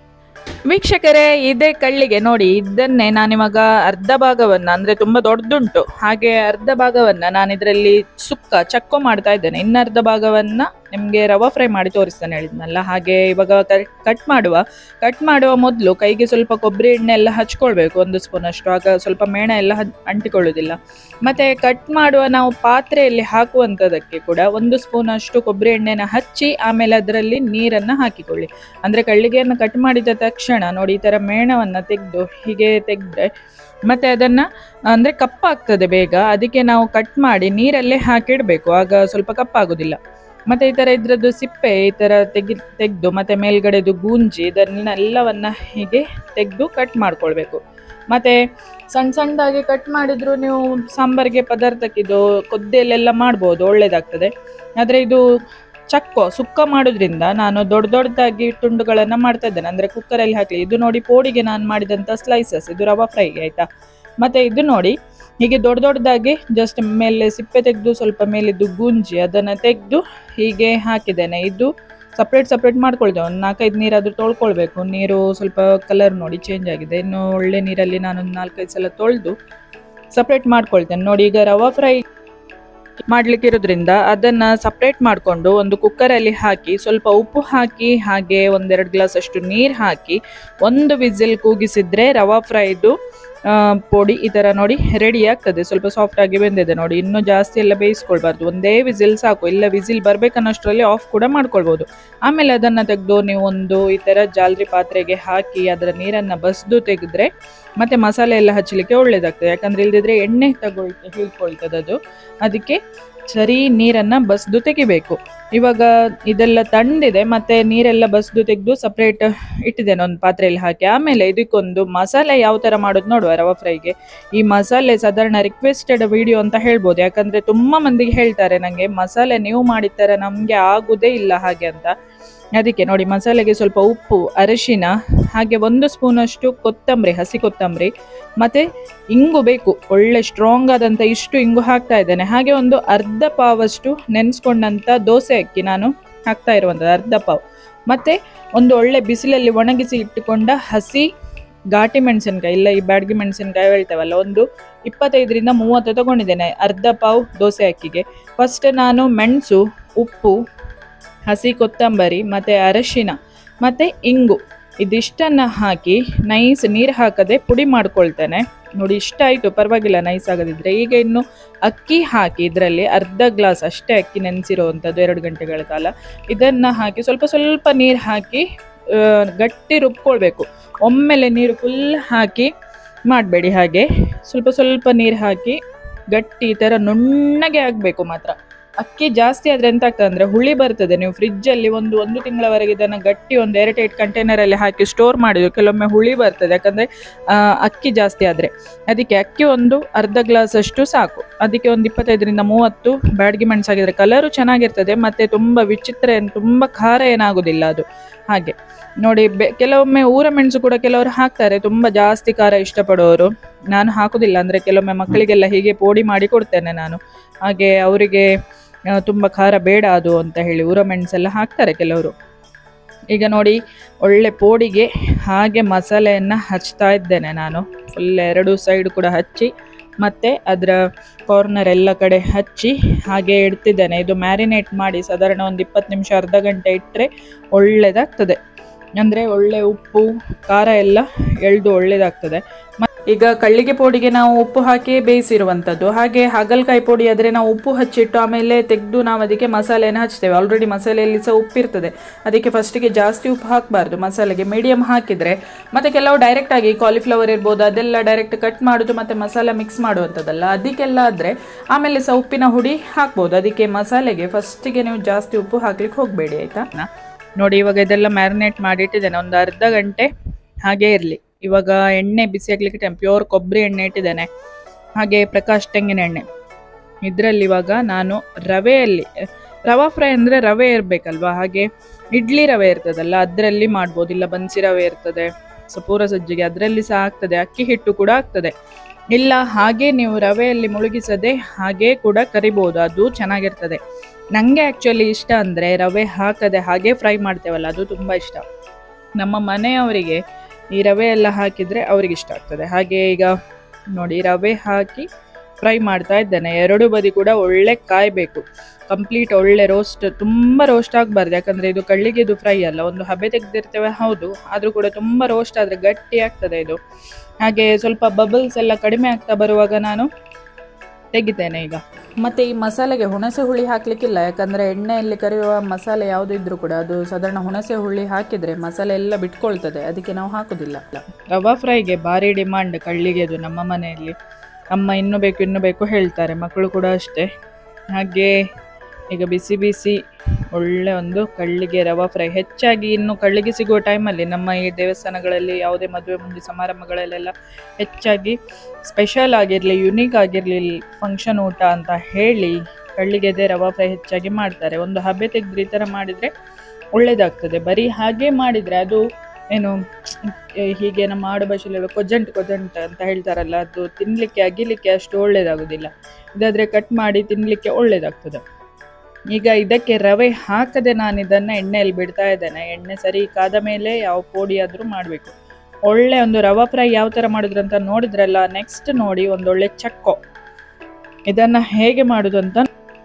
ವೀಕ್ಷಕರೇ ಇದೇ ಕಳ್ಳಿಗೆ ನೋಡಿ ಇದನ್ನೇ ನಾನಿವಾಗ ಅರ್ಧ ಭಾಗವನ್ನ ಅಂದ್ರೆ ತುಂಬಾ ದೊಡ್ಡದುಂಟು ಹಾಗೆ ಅರ್ಧ ಭಾಗವನ್ನ ನಾನು ಇದರಲ್ಲಿ ಸುಕ್ಕ ಚಕ್ಕೋ ಮಾಡ್ತಾ ಇದ್ದೇನೆ ಇನ್ನರ್ಧ ಭಾಗವನ್ನ ನಿಮ್ಗೆ ರವಾ ಫ್ರೈ ಮಾಡಿ ತೋರಿಸ್ತಾನೆ ಹೇಳಿದ್ನಲ್ಲ ಹಾಗೆ ಇವಾಗ ಕಟ್ ಮಾಡುವ ಕಟ್ ಮಾಡುವ ಮೊದಲು ಕೈಗೆ ಸ್ವಲ್ಪ ಕೊಬ್ಬರಿ ಎಣ್ಣೆ ಎಲ್ಲ ಹಚ್ಕೊಳ್ಬೇಕು ಒಂದು ಸ್ಪೂನ್ ಅಷ್ಟು ಆಗ ಸ್ವಲ್ಪ ಮೇಣ ಎಲ್ಲ ಹದ್- ಅಂಟಿಕೊಳ್ಳೋದಿಲ್ಲ ಮತ್ತೆ ಕಟ್ ಮಾಡುವ ನಾವು ಪಾತ್ರೆಯಲ್ಲಿ ಹಾಕುವಂಥದ್ದಕ್ಕೆ ಕೂಡ ಒಂದು ಸ್ಪೂನ್ ಅಷ್ಟು ಕೊಬ್ಬರಿ ಎಣ್ಣೆನ ಹಚ್ಚಿ ಆಮೇಲೆ ಅದರಲ್ಲಿ ನೀರನ್ನ ಹಾಕಿಕೊಳ್ಳಿ ಅಂದ್ರೆ ಕಳ್ಳಿಗೆಯನ್ನು ಕಟ್ ಮಾಡಿದ ತಕ್ಷಣ ನೋಡಿ ಈ ತರ ಮೇಣವನ್ನ ತೆಗೆದು ಹೀಗೆ ತೆಗೆದ್ರೆ ಮತ್ತೆ ಅದನ್ನ ಅಂದ್ರೆ ಕಪ್ಪಾಗ್ತದೆ ಬೇಗ ಅದಕ್ಕೆ ನಾವು ಕಟ್ ಮಾಡಿ ನೀರಲ್ಲೇ ಹಾಕಿಡ್ಬೇಕು ಆಗ ಸ್ವಲ್ಪ ಕಪ್ಪಾಗುದಿಲ್ಲ ಮತ್ತೆ ಈ ತರ ಇದ್ರದ್ದು ಸಿಪ್ಪೆ ಈ ತರ ತೆಗಿ ತೆಗೆದು ಮತ್ತೆ ಮೇಲ್ಗಡೆದು ಗೂಂಜಿ ಇದನ್ನೆಲ್ಲವನ್ನ ಹೀಗೆ ತೆಗೆದು ಕಟ್ ಮಾಡ್ಕೊಳ್ಬೇಕು ಮತ್ತೆ ಸಣ್ಣ ಸಣ್ಣದಾಗಿ ಕಟ್ ಮಾಡಿದ್ರು ನೀವು ಸಾಂಬಾರಿಗೆ ಪದಾರ್ಥಕ್ಕೆ ಇದು ಕೊದ್ದೆಲೆಲ್ಲ ಮಾಡ್ಬೋದು ಒಳ್ಳೇದಾಗ್ತದೆ ಆದ್ರೆ ಇದು ಚಕ್ಕೋ ಸುಕ್ಕ ಮಾಡೋದ್ರಿಂದ ನಾನು ದೊಡ್ಡ ದೊಡ್ಡದಾಗಿ ತುಂಡುಗಳನ್ನ ಮಾಡ್ತಾ ಇದ್ದೇನೆ ಅಂದ್ರೆ ಕುಕ್ಕರಲ್ಲಿ ಹಾಕಲಿ ಇದು ನೋಡಿ ಪೋಡಿಗೆ ನಾನು ಮಾಡಿದಂತ ಸ್ಲೈಸಸ್ ಇದು ರವಾ ಫ್ರೈಗೆ ಆಯ್ತಾ ಮತ್ತೆ ಇದು ನೋಡಿ ಹೀಗೆ ದೊಡ್ಡ ದೊಡ್ಡದಾಗಿ ಜಸ್ಟ್ ಮೇಲೆ ಸಿಪ್ಪೆ ತೆಗೆದು ಸ್ವಲ್ಪ ಮೇಲಿದ್ದು ಗುಂಜಿ ಅದನ್ನ ತೆಗೆದು ಹೀಗೆ ಹಾಕಿದ್ದೇನೆ ಇದು ಸಪ್ರೇಟ್ ಸಪ್ರೇಟ್ ಮಾಡ್ಕೊಳ್ತೇವೆ ಒಂದು ನಾಲ್ಕೈದು ನೀರಾದ್ರೂ ತೊಳ್ಕೊಳ್ಬೇಕು ನೀರು ಸ್ವಲ್ಪ ಕಲರ್ ನೋಡಿ ಚೇಂಜ್ ಆಗಿದೆ ಇನ್ನು ಒಳ್ಳೆ ನೀರಲ್ಲಿ ನಾನು ಒಂದು ನಾಲ್ಕೈದು ಸಲ ತೊಳೆದು ಸಪ್ರೇಟ್ ಮಾಡ್ಕೊಳ್ತೇನೆ ನೋಡಿ ಈಗ ರವಾ ಫ್ರೈ ಮಾಡ್ಲಿಕ್ಕೆ ಇರೋದ್ರಿಂದ ಅದನ್ನ ಸಪ್ರೇಟ್ ಮಾಡಿಕೊಂಡು ಒಂದು ಕುಕ್ಕರಲ್ಲಿ ಹಾಕಿ ಸ್ವಲ್ಪ ಉಪ್ಪು ಹಾಕಿ ಹಾಗೆ ಒಂದೆರಡು ಗ್ಲಾಸ್ ಅಷ್ಟು ನೀರು ಹಾಕಿ ಒಂದು ವಿಸಿಲ್ ಕೂಗಿಸಿದ್ರೆ ರವಾ ಫ್ರೈದು ಆ, ಪೊಡಿ ಈ ತರ ನೋಡಿ ರೆಡಿ ಆಗ್ತದೆ ಸ್ವಲ್ಪ ಸಾಫ್ಟ್ ಆಗಿ ಬೆಂದಿದೆ ನೋಡಿ ಇನ್ನು ಜಾಸ್ತಿ ಎಲ್ಲ ಬೇಯಿಸ್ಕೊಳ್ಬಾರ್ದು ಒಂದೇ ವಿಸಿಲ್ ಸಾಕು ಇಲ್ಲ ವಿಸಿಲ್ ಬರ್ಬೇಕನ್ನೋಷ್ಟರಲ್ಲಿ ಆಫ್ ಕೂಡ ಮಾಡ್ಕೊಳ್ಬಹುದು ಆಮೇಲೆ ಅದನ್ನ ತೆಗೆದು ನೀವು ಒಂದು ಈ ತರ ಜಾಲರಿ ಪಾತ್ರೆಗೆ ಹಾಕಿ ಅದರ ನೀರನ್ನ ಬಸ್ದು ತೆಗೆದ್ರೆ ಮತ್ತೆ ಮಸಾಲೆ ಎಲ್ಲ ಹಚ್ಚಲಿಕ್ಕೆ ಒಳ್ಳೇದಾಗ್ತದೆ ಯಾಕಂದ್ರೆ ಇಲ್ದಿದ್ರೆ ಎಣ್ಣೆ ತಗೊಳ್ತ ಹೀಳ್ಕೊಳ್ತದೆ ಅದು ಅದಕ್ಕೆ ಸರಿ ನೀರನ್ನು ಬಸ್ದು ತೆಗಿಬೇಕು ಇವಾಗ ಇದೆಲ್ಲ ತಣ್ಣದಿದೆ ಮತ್ತೆ ನೀರೆಲ್ಲ ಬಸ್ದು ತೆಗೆದು ಸಪ್ರೇಟ್ ಇಟ್ಟಿದ್ದೇನೆ ಒಂದು ಪಾತ್ರೆಯಲ್ಲಿ ಹಾಕಿ ಆಮೇಲೆ ಇದಕ್ಕೊಂದು ಮಸಾಲೆ ಯಾವ ಥರ ಮಾಡೋದು ನೋಡುವ ರವಾ ಫ್ರೈಗೆ ಈ ಮಸಾಲೆ ಸಾಧಾರಣ ರಿಕ್ವೆಸ್ಟೆಡ್ ವಿಡಿಯೋ ಅಂತ ಹೇಳ್ಬೋದು ಯಾಕಂದರೆ ತುಂಬ ಮಂದಿಗೆ ಹೇಳ್ತಾರೆ ನನಗೆ ಮಸಾಲೆ ನೀವು ಮಾಡಿದ ನಮಗೆ ಆಗುದೇ ಇಲ್ಲ ಹಾಗೆ ಅಂತ ಅದಕ್ಕೆ ನೋಡಿ ಮಸಾಲೆಗೆ ಸ್ವಲ್ಪ ಉಪ್ಪು ಅರಿಶಿನ ಹಾಗೆ ಒಂದು ಸ್ಪೂನಷ್ಟು ಕೊತ್ತಂಬರಿ ಹಸಿ ಕೊತ್ತಂಬರಿ ಮತ್ತು ಇಂಗು ಬೇಕು ಒಳ್ಳೆ ಸ್ಟ್ರಾಂಗ್ ಆದಂಥ ಇಷ್ಟು ಇಂಗು ಹಾಕ್ತಾ ಇದ್ದೇನೆ ಹಾಗೆ ಒಂದು ಅರ್ಧ ಪಾವಷ್ಟು ನೆನೆಸ್ಕೊಂಡಂಥ ದೋಸೆ ಅಕ್ಕಿ ನಾನು ಹಾಕ್ತಾ ಇರುವಂಥದ್ದು ಅರ್ಧ ಪಾವ್ ಮತ್ತು ಒಂದು ಒಳ್ಳೆ ಬಿಸಿಲಲ್ಲಿ ಒಣಗಿಸಿ ಇಟ್ಟುಕೊಂಡ ಹಸಿ ಘಾಟಿ ಮೆಣಸಿನ್ಕಾಯಿ ಇಲ್ಲ ಈ ಬ್ಯಾಡ್ಗಿ ಮೆಣಸಿನ್ಕಾಯಿ ಹೇಳ್ತೇವಲ್ಲ ಒಂದು ಇಪ್ಪತ್ತೈದರಿಂದ ಮೂವತ್ತು ತಗೊಂಡಿದ್ದೇನೆ ಅರ್ಧ ಪಾವ್ ದೋಸೆ ಅಕ್ಕಿಗೆ ಫಸ್ಟ್ ನಾನು ಮೆಣಸು ಉಪ್ಪು ಹಸಿ ಕೊತ್ತಂಬರಿ ಮತ್ತು ಅರಶಿನ ಮತ್ತು ಇಂಗು ಇದಿಷ್ಟನ್ನು ಹಾಕಿ ನೈಸ್ ನೀರು ಹಾಕದೆ ಪುಡಿ ಮಾಡ್ಕೊಳ್ತೇನೆ ನೋಡಿ ಇಷ್ಟ ಆಯಿತು ಪರವಾಗಿಲ್ಲ ನೈಸ್ ಆಗೋದಿದ್ರೆ ಈಗ ಇನ್ನು ಅಕ್ಕಿ ಹಾಕಿ ಇದರಲ್ಲಿ ಅರ್ಧ ಗ್ಲಾಸ್ ಅಷ್ಟೇ ಅಕ್ಕಿ ನೆನೆಸಿರೋವಂಥದ್ದು ಎರಡು ಗಂಟೆಗಳ ಕಾಲ ಇದನ್ನು ಹಾಕಿ ಸ್ವಲ್ಪ ಸ್ವಲ್ಪ ನೀರು ಹಾಕಿ ಆ, ಗಟ್ಟಿ ರುಬ್ಕೊಳ್ಬೇಕು ಒಮ್ಮೆಲೆ ನೀರು ಫುಲ್ ಹಾಕಿ ಮಾಡಬೇಡಿ ಹಾಗೆ ಸ್ವಲ್ಪ ಸ್ವಲ್ಪ ನೀರು ಹಾಕಿ ಗಟ್ಟಿ ಈ ಥರ ನುಣ್ಣಗೆ ಆಗಬೇಕು ಮಾತ್ರ ಅಕ್ಕಿ ಜಾಸ್ತಿ ಆದರೆ ಎಂತ ಆಗ್ತದೆ ಅಂದರೆ ಹುಳಿ ಬರ್ತದೆ ನೀವು ಫ್ರಿಜ್ಜಲ್ಲಿ ಒಂದು ಒಂದು ತಿಂಗಳವರೆಗೆ ಇದನ್ನು ಗಟ್ಟಿ ಒಂದು ಏರ್ಟೈಟ್ ಕಂಟೈನರಲ್ಲಿ ಹಾಕಿ ಸ್ಟೋರ್ ಮಾಡಿದ್ರು ಕೆಲವೊಮ್ಮೆ ಹುಳಿ ಬರ್ತದೆ ಯಾಕಂದರೆ ಅಕ್ಕಿ ಜಾಸ್ತಿ ಆದರೆ ಅದಕ್ಕೆ ಅಕ್ಕಿ ಒಂದು ಅರ್ಧ ಗ್ಲಾಸ್ ಅಷ್ಟು ಸಾಕು ಅದಕ್ಕೆ ಒಂದು ಇಪ್ಪತ್ತೈದರಿಂದ ಮೂವತ್ತು ಬ್ಯಾಡ್ಗಿ ಮೆಣಸಾಗಿದ್ರೆ ಕಲರು ಚೆನ್ನಾಗಿರ್ತದೆ ಮತ್ತು ತುಂಬ ವಿಚಿತ್ರ ಏನು ತುಂಬ ಖಾರ ಏನಾಗೋದಿಲ್ಲ ಅದು ಹಾಗೆ ನೋಡಿ ಬೆ ಕೆಲವೊಮ್ಮೆ ಊರ ಮೆಣಸು ಕೂಡ ಕೆಲವರು ಹಾಕ್ತಾರೆ ತುಂಬ ಜಾಸ್ತಿ ಖಾರ ಇಷ್ಟಪಡೋರು ನಾನು ಹಾಕೋದಿಲ್ಲ ಅಂದರೆ ಕೆಲವೊಮ್ಮೆ ಮಕ್ಕಳಿಗೆಲ್ಲ ಹೀಗೆ ಪೋಡಿ ಮಾಡಿ ಕೊಡ್ತೇನೆ ನಾನು ಹಾಗೆ ಅವರಿಗೆ ಆ, ತುಂಬ ಖಾರ ಬೇಡ ಅದು ಅಂತ ಹೇಳಿ ಊರ ಮೆಣಸೆಲ್ಲ ಹಾಕ್ತಾರೆ ಕೆಲವರು ಈಗ ನೋಡಿ ಒಳ್ಳೆ ಪೋಡಿಗೆ ಹಾಗೆ ಮಸಾಲೆಯನ್ನು ಹಚ್ತಾ ಇದ್ದೇನೆ ನಾನು ಫುಲ್ ಎರಡು ಸೈಡ್ ಕೂಡ ಹಚ್ಚಿ ಮತ್ತು ಅದರ ಕಾರ್ನರ್ ಎಲ್ಲ ಕಡೆ ಹಚ್ಚಿ ಹಾಗೆ ಇಡ್ತಿದ್ದೇನೆ ಇದು ಮ್ಯಾರಿನೇಟ್ ಮಾಡಿ ಸಾಧಾರಣ ಒಂದು ಇಪ್ಪತ್ತು ನಿಮಿಷ ಅರ್ಧ ಗಂಟೆ ಇಟ್ಟರೆ ಒಳ್ಳೆಯದಾಗ್ತದೆ ಅಂದರೆ ಒಳ್ಳೆ ಉಪ್ಪು ಖಾರ ಎಲ್ಲ ಎಳ್ದು ಒಳ್ಳೆಯದಾಗ್ತದೆ ಮ- ಈಗ ಕಳ್ಳಿಗೆ ಪೋಡಿಗೆ ನಾವು ಉಪ್ಪು ಹಾಕಿ ಬೇಯಿಸಿರುವಂಥದ್ದು ಹಾಗೆ ಹಾಗಲಕಾಯಿ ಪುಡಿ ಆದರೆ ನಾವು ಉಪ್ಪು ಹಚ್ಚಿಟ್ಟು ಆಮೇಲೆ ತೆಗೆದು ನಾವು ಅದಕ್ಕೆ ಮಸಾಲೆಯನ್ನು ಹಚ್ತೇವೆ ಆಲ್ರೆಡಿ ಮಸಾಲೆಯಲ್ಲಿ ಸಹ ಉಪ್ಪಿರ್ತದೆ ಅದಕ್ಕೆ ಫಸ್ಟಿಗೆ ಜಾಸ್ತಿ ಉಪ್ಪು ಹಾಕಬಾರ್ದು ಮಸಾಲೆಗೆ ಮೀಡಿಯಮ್ ಹಾಕಿದರೆ ಮತ್ತು ಕೆಲವು ಡೈರೆಕ್ಟಾಗಿ ಕಾಲಿಫ್ಲವರ್ ಇರ್ಬೋದು ಅದೆಲ್ಲ ಡೈರೆಕ್ಟ್ ಕಟ್ ಮಾಡೋದು ಮತ್ತು ಮಸಾಲ ಮಿಕ್ಸ್ ಮಾಡುವಂಥದ್ದಲ್ಲ ಅದಕ್ಕೆಲ್ಲ ಆದರೆ ಆಮೇಲೆ ಸಹ ಉಪ್ಪಿನ ಹುಡಿ ಹಾಕ್ಬೋದು ಅದಕ್ಕೆ ಮಸಾಲೆಗೆ ಫಸ್ಟಿಗೆ ನೀವು ಜಾಸ್ತಿ ಉಪ್ಪು ಹಾಕ್ಲಿಕ್ಕೆ ಹೋಗಬೇಡಿ ಆಯಿತಾ ನೋಡಿ ಇವಾಗ ಇದೆಲ್ಲ ಮ್ಯಾರಿನೇಟ್ ಮಾಡಿ ಇಟ್ಟಿದ್ದೇನೆ ಒಂದು ಅರ್ಧ ಗಂಟೆ ಹಾಗೇ ಇರಲಿ ಇವಾಗ ಎಣ್ಣೆ ಬಿಸಿ ಆಗ್ಲಿಕ್ಕೆ ಟೈಮ್ ಪ್ಯೂರ್ ಕೊಬ್ಬರಿ ಎಣ್ಣೆ ಇಟ್ಟಿದ್ದೇನೆ ಹಾಗೆ ಪ್ರಕಾಶ್ ತೆಂಗಿನ ಎಣ್ಣೆ ಇದರಲ್ಲಿ ಇವಾಗ ನಾನು ರವೆಯಲ್ಲಿ ರವಾ ಫ್ರೈ ಅಂದರೆ ರವೆ ಇರಬೇಕಲ್ವಾ ಹಾಗೆ ಇಡ್ಲಿ ರವೆ ಇರ್ತದಲ್ಲ ಅದರಲ್ಲಿ ಮಾಡ್ಬೋದು ಇಲ್ಲ ಬನ್ಸಿ ರವೆ ಇರ್ತದೆ ಸೊ ಪೂರ ಸಜ್ಜಿಗೆ ಅದರಲ್ಲಿ ಸಹ ಆಗ್ತದೆ ಅಕ್ಕಿ ಹಿಟ್ಟು ಕೂಡ ಆಗ್ತದೆ ಇಲ್ಲ ಹಾಗೆ ನೀವು ರವೆಯಲ್ಲಿ ಮುಳುಗಿಸದೆ ಹಾಗೆ ಕೂಡ ಕರಿಬೋದು ಅದು ಚೆನ್ನಾಗಿರ್ತದೆ ನನಗೆ ಆ್ಯಕ್ಚುಲಿ ಇಷ್ಟ ಅಂದರೆ ರವೆ ಹಾಕದೆ ಹಾಗೆ ಫ್ರೈ ಮಾಡ್ತೇವಲ್ಲ ಅದು ತುಂಬ ಇಷ್ಟ ನಮ್ಮ ಮನೆಯವರಿಗೆ ಈ ರವೆ ಎಲ್ಲ ಹಾಕಿದರೆ ಅವ್ರಿಗೆ ಇಷ್ಟ ಆಗ್ತದೆ ಹಾಗೆ ಈಗ ನೋಡಿ ರವೆ ಹಾಕಿ ಫ್ರೈ ಮಾಡ್ತಾ ಇದ್ದೇನೆ ಎರಡು ಬದಿ ಕೂಡ ಒಳ್ಳೆ ಕಾಯಬೇಕು ಕಂಪ್ಲೀಟ್ ಒಳ್ಳೆ ರೋಸ್ಟ್ ತುಂಬ ರೋಸ್ಟ್ ಆಗಬಾರ್ದು ಯಾಕಂದರೆ ಇದು ಕಳ್ಳಿಗೆ ಇದು ಫ್ರೈ ಅಲ್ಲ ಒಂದು ಹಬೆ ತೆಗೆದಿರ್ತೇವೆ ಹೌದು ಆದರೂ ಕೂಡ ತುಂಬ ರೋಸ್ಟ್ ಆದರೆ ಗಟ್ಟಿ ಆಗ್ತದೆ ಇದು ಹಾಗೆ ಸ್ವಲ್ಪ ಬಬಲ್ಸ್ ಎಲ್ಲ ಕಡಿಮೆ ಆಗ್ತಾ ಬರುವಾಗ ನಾನು ತೆಗಿತೇನೆ ಈಗ ಮತ್ತೆ ಈ ಮಸಾಲೆಗೆ ಹುಣಸೆ ಹುಳಿ ಹಾಕ್ಲಿಕ್ಕಿಲ್ಲ ಯಾಕಂದ್ರೆ ಎಣ್ಣೆಯಲ್ಲಿ ಕರಿಯುವ ಮಸಾಲೆ ಯಾವುದು ಇದ್ರೂ ಕೂಡ ಅದು ಸಾಧಾರಣ ಹುಣಸೆ ಹುಳಿ ಹಾಕಿದ್ರೆ ಮಸಾಲೆ ಎಲ್ಲ ಬಿಟ್ಕೊಳ್ತದೆ ಅದಕ್ಕೆ ನಾವು ಹಾಕುದಿಲ್ಲ ರವಾ ಫ್ರೈಗೆ ಭಾರಿ ಡಿಮಾಂಡ್ ಕಳ್ಳಿಗೆ ಅದು ನಮ್ಮ ಮನೆಯಲ್ಲಿ ಅಮ್ಮ ಇನ್ನೂ ಬೇಕು ಇನ್ನೂ ಬೇಕು ಹೇಳ್ತಾರೆ ಮಕ್ಕಳು ಕೂಡ ಅಷ್ಟೇ ಹಾಗೆ ಈಗ ಬಿಸಿ ಬಿಸಿ ಒಳ್ಳೆ ಒಂದು ಕಳ್ಳಿಗೆ ರವಾ ಫ್ರೈ ಹೆಚ್ಚಾಗಿ ಇನ್ನು ಕಳ್ಳಿಗೆ ಸಿಗುವ ಟೈಮಲ್ಲಿ ನಮ್ಮ ಈ ದೇವಸ್ಥಾನಗಳಲ್ಲಿ ಯಾವುದೇ ಮದುವೆ ಮುಂದೆ ಸಮಾರಂಭಗಳಲ್ಲೆಲ್ಲ ಹೆಚ್ಚಾಗಿ ಸ್ಪೆಷಲ್ ಆಗಿರಲಿ ಯುನೀಕ್ ಆಗಿರಲಿ ಫಂಕ್ಷನ್ ಊಟ ಅಂತ ಹೇಳಿ ಕಳ್ಳಿಗೆದೆ ರವಾ ಫ್ರೈ ಹೆಚ್ಚಾಗಿ ಮಾಡ್ತಾರೆ ಒಂದು ಹಬ್ಬೆ ತೆಗೆದ್ರೆ ಈ ಥರ ಮಾಡಿದರೆ ಒಳ್ಳೆಯದಾಗ್ತದೆ ಬರೀ ಹಾಗೆ ಮಾಡಿದರೆ ಅದು ಏನು ಏ, ಹೀಗೆ ನಮ್ಮ ಆಡು ಭಾಷೆಯಲ್ಲಿ ಕೊಜಂಟ್ ಕೊಜಂಟ್ ಅಂತ ಹೇಳ್ತಾರಲ್ಲ ಅದು ತಿನ್ನಲಿಕ್ಕೆ ಅಗಿಲಿಕ್ಕೆ ಅಷ್ಟು ಒಳ್ಳೆಯದಾಗೋದಿಲ್ಲ ಇದಾದರೆ ಕಟ್ ಮಾಡಿ ತಿನ್ನಲಿಕ್ಕೆ ಒಳ್ಳೆಯದಾಗ್ತದೆ ಈಗ ಇದಕ್ಕೆ ರವೆ ಹಾಕದೆ ನಾನು ಇದನ್ನು ಎಣ್ಣೆಯಲ್ಲಿ ಬಿಡ್ತಾ ಇದ್ದೇನೆ ಎಣ್ಣೆ ಸರಿ ಕಾದ ಮೇಲೆ ಯಾವ ಪೋಡಿ ಆದರೂ ಮಾಡಬೇಕು ಒಳ್ಳೆ ಒಂದು ರವಾ ಫ್ರೈ ಯಾವ ಥರ ಮಾಡಿದ್ರು ಅಂತ ನೋಡಿದ್ರಲ್ಲ ನೆಕ್ಸ್ಟ್ ನೋಡಿ ಒಂದೊಳ್ಳೆ ಚಕ್ಕೋ ಇದನ್ನು ಹೇಗೆ ಮಾಡೋದು ಅಂತ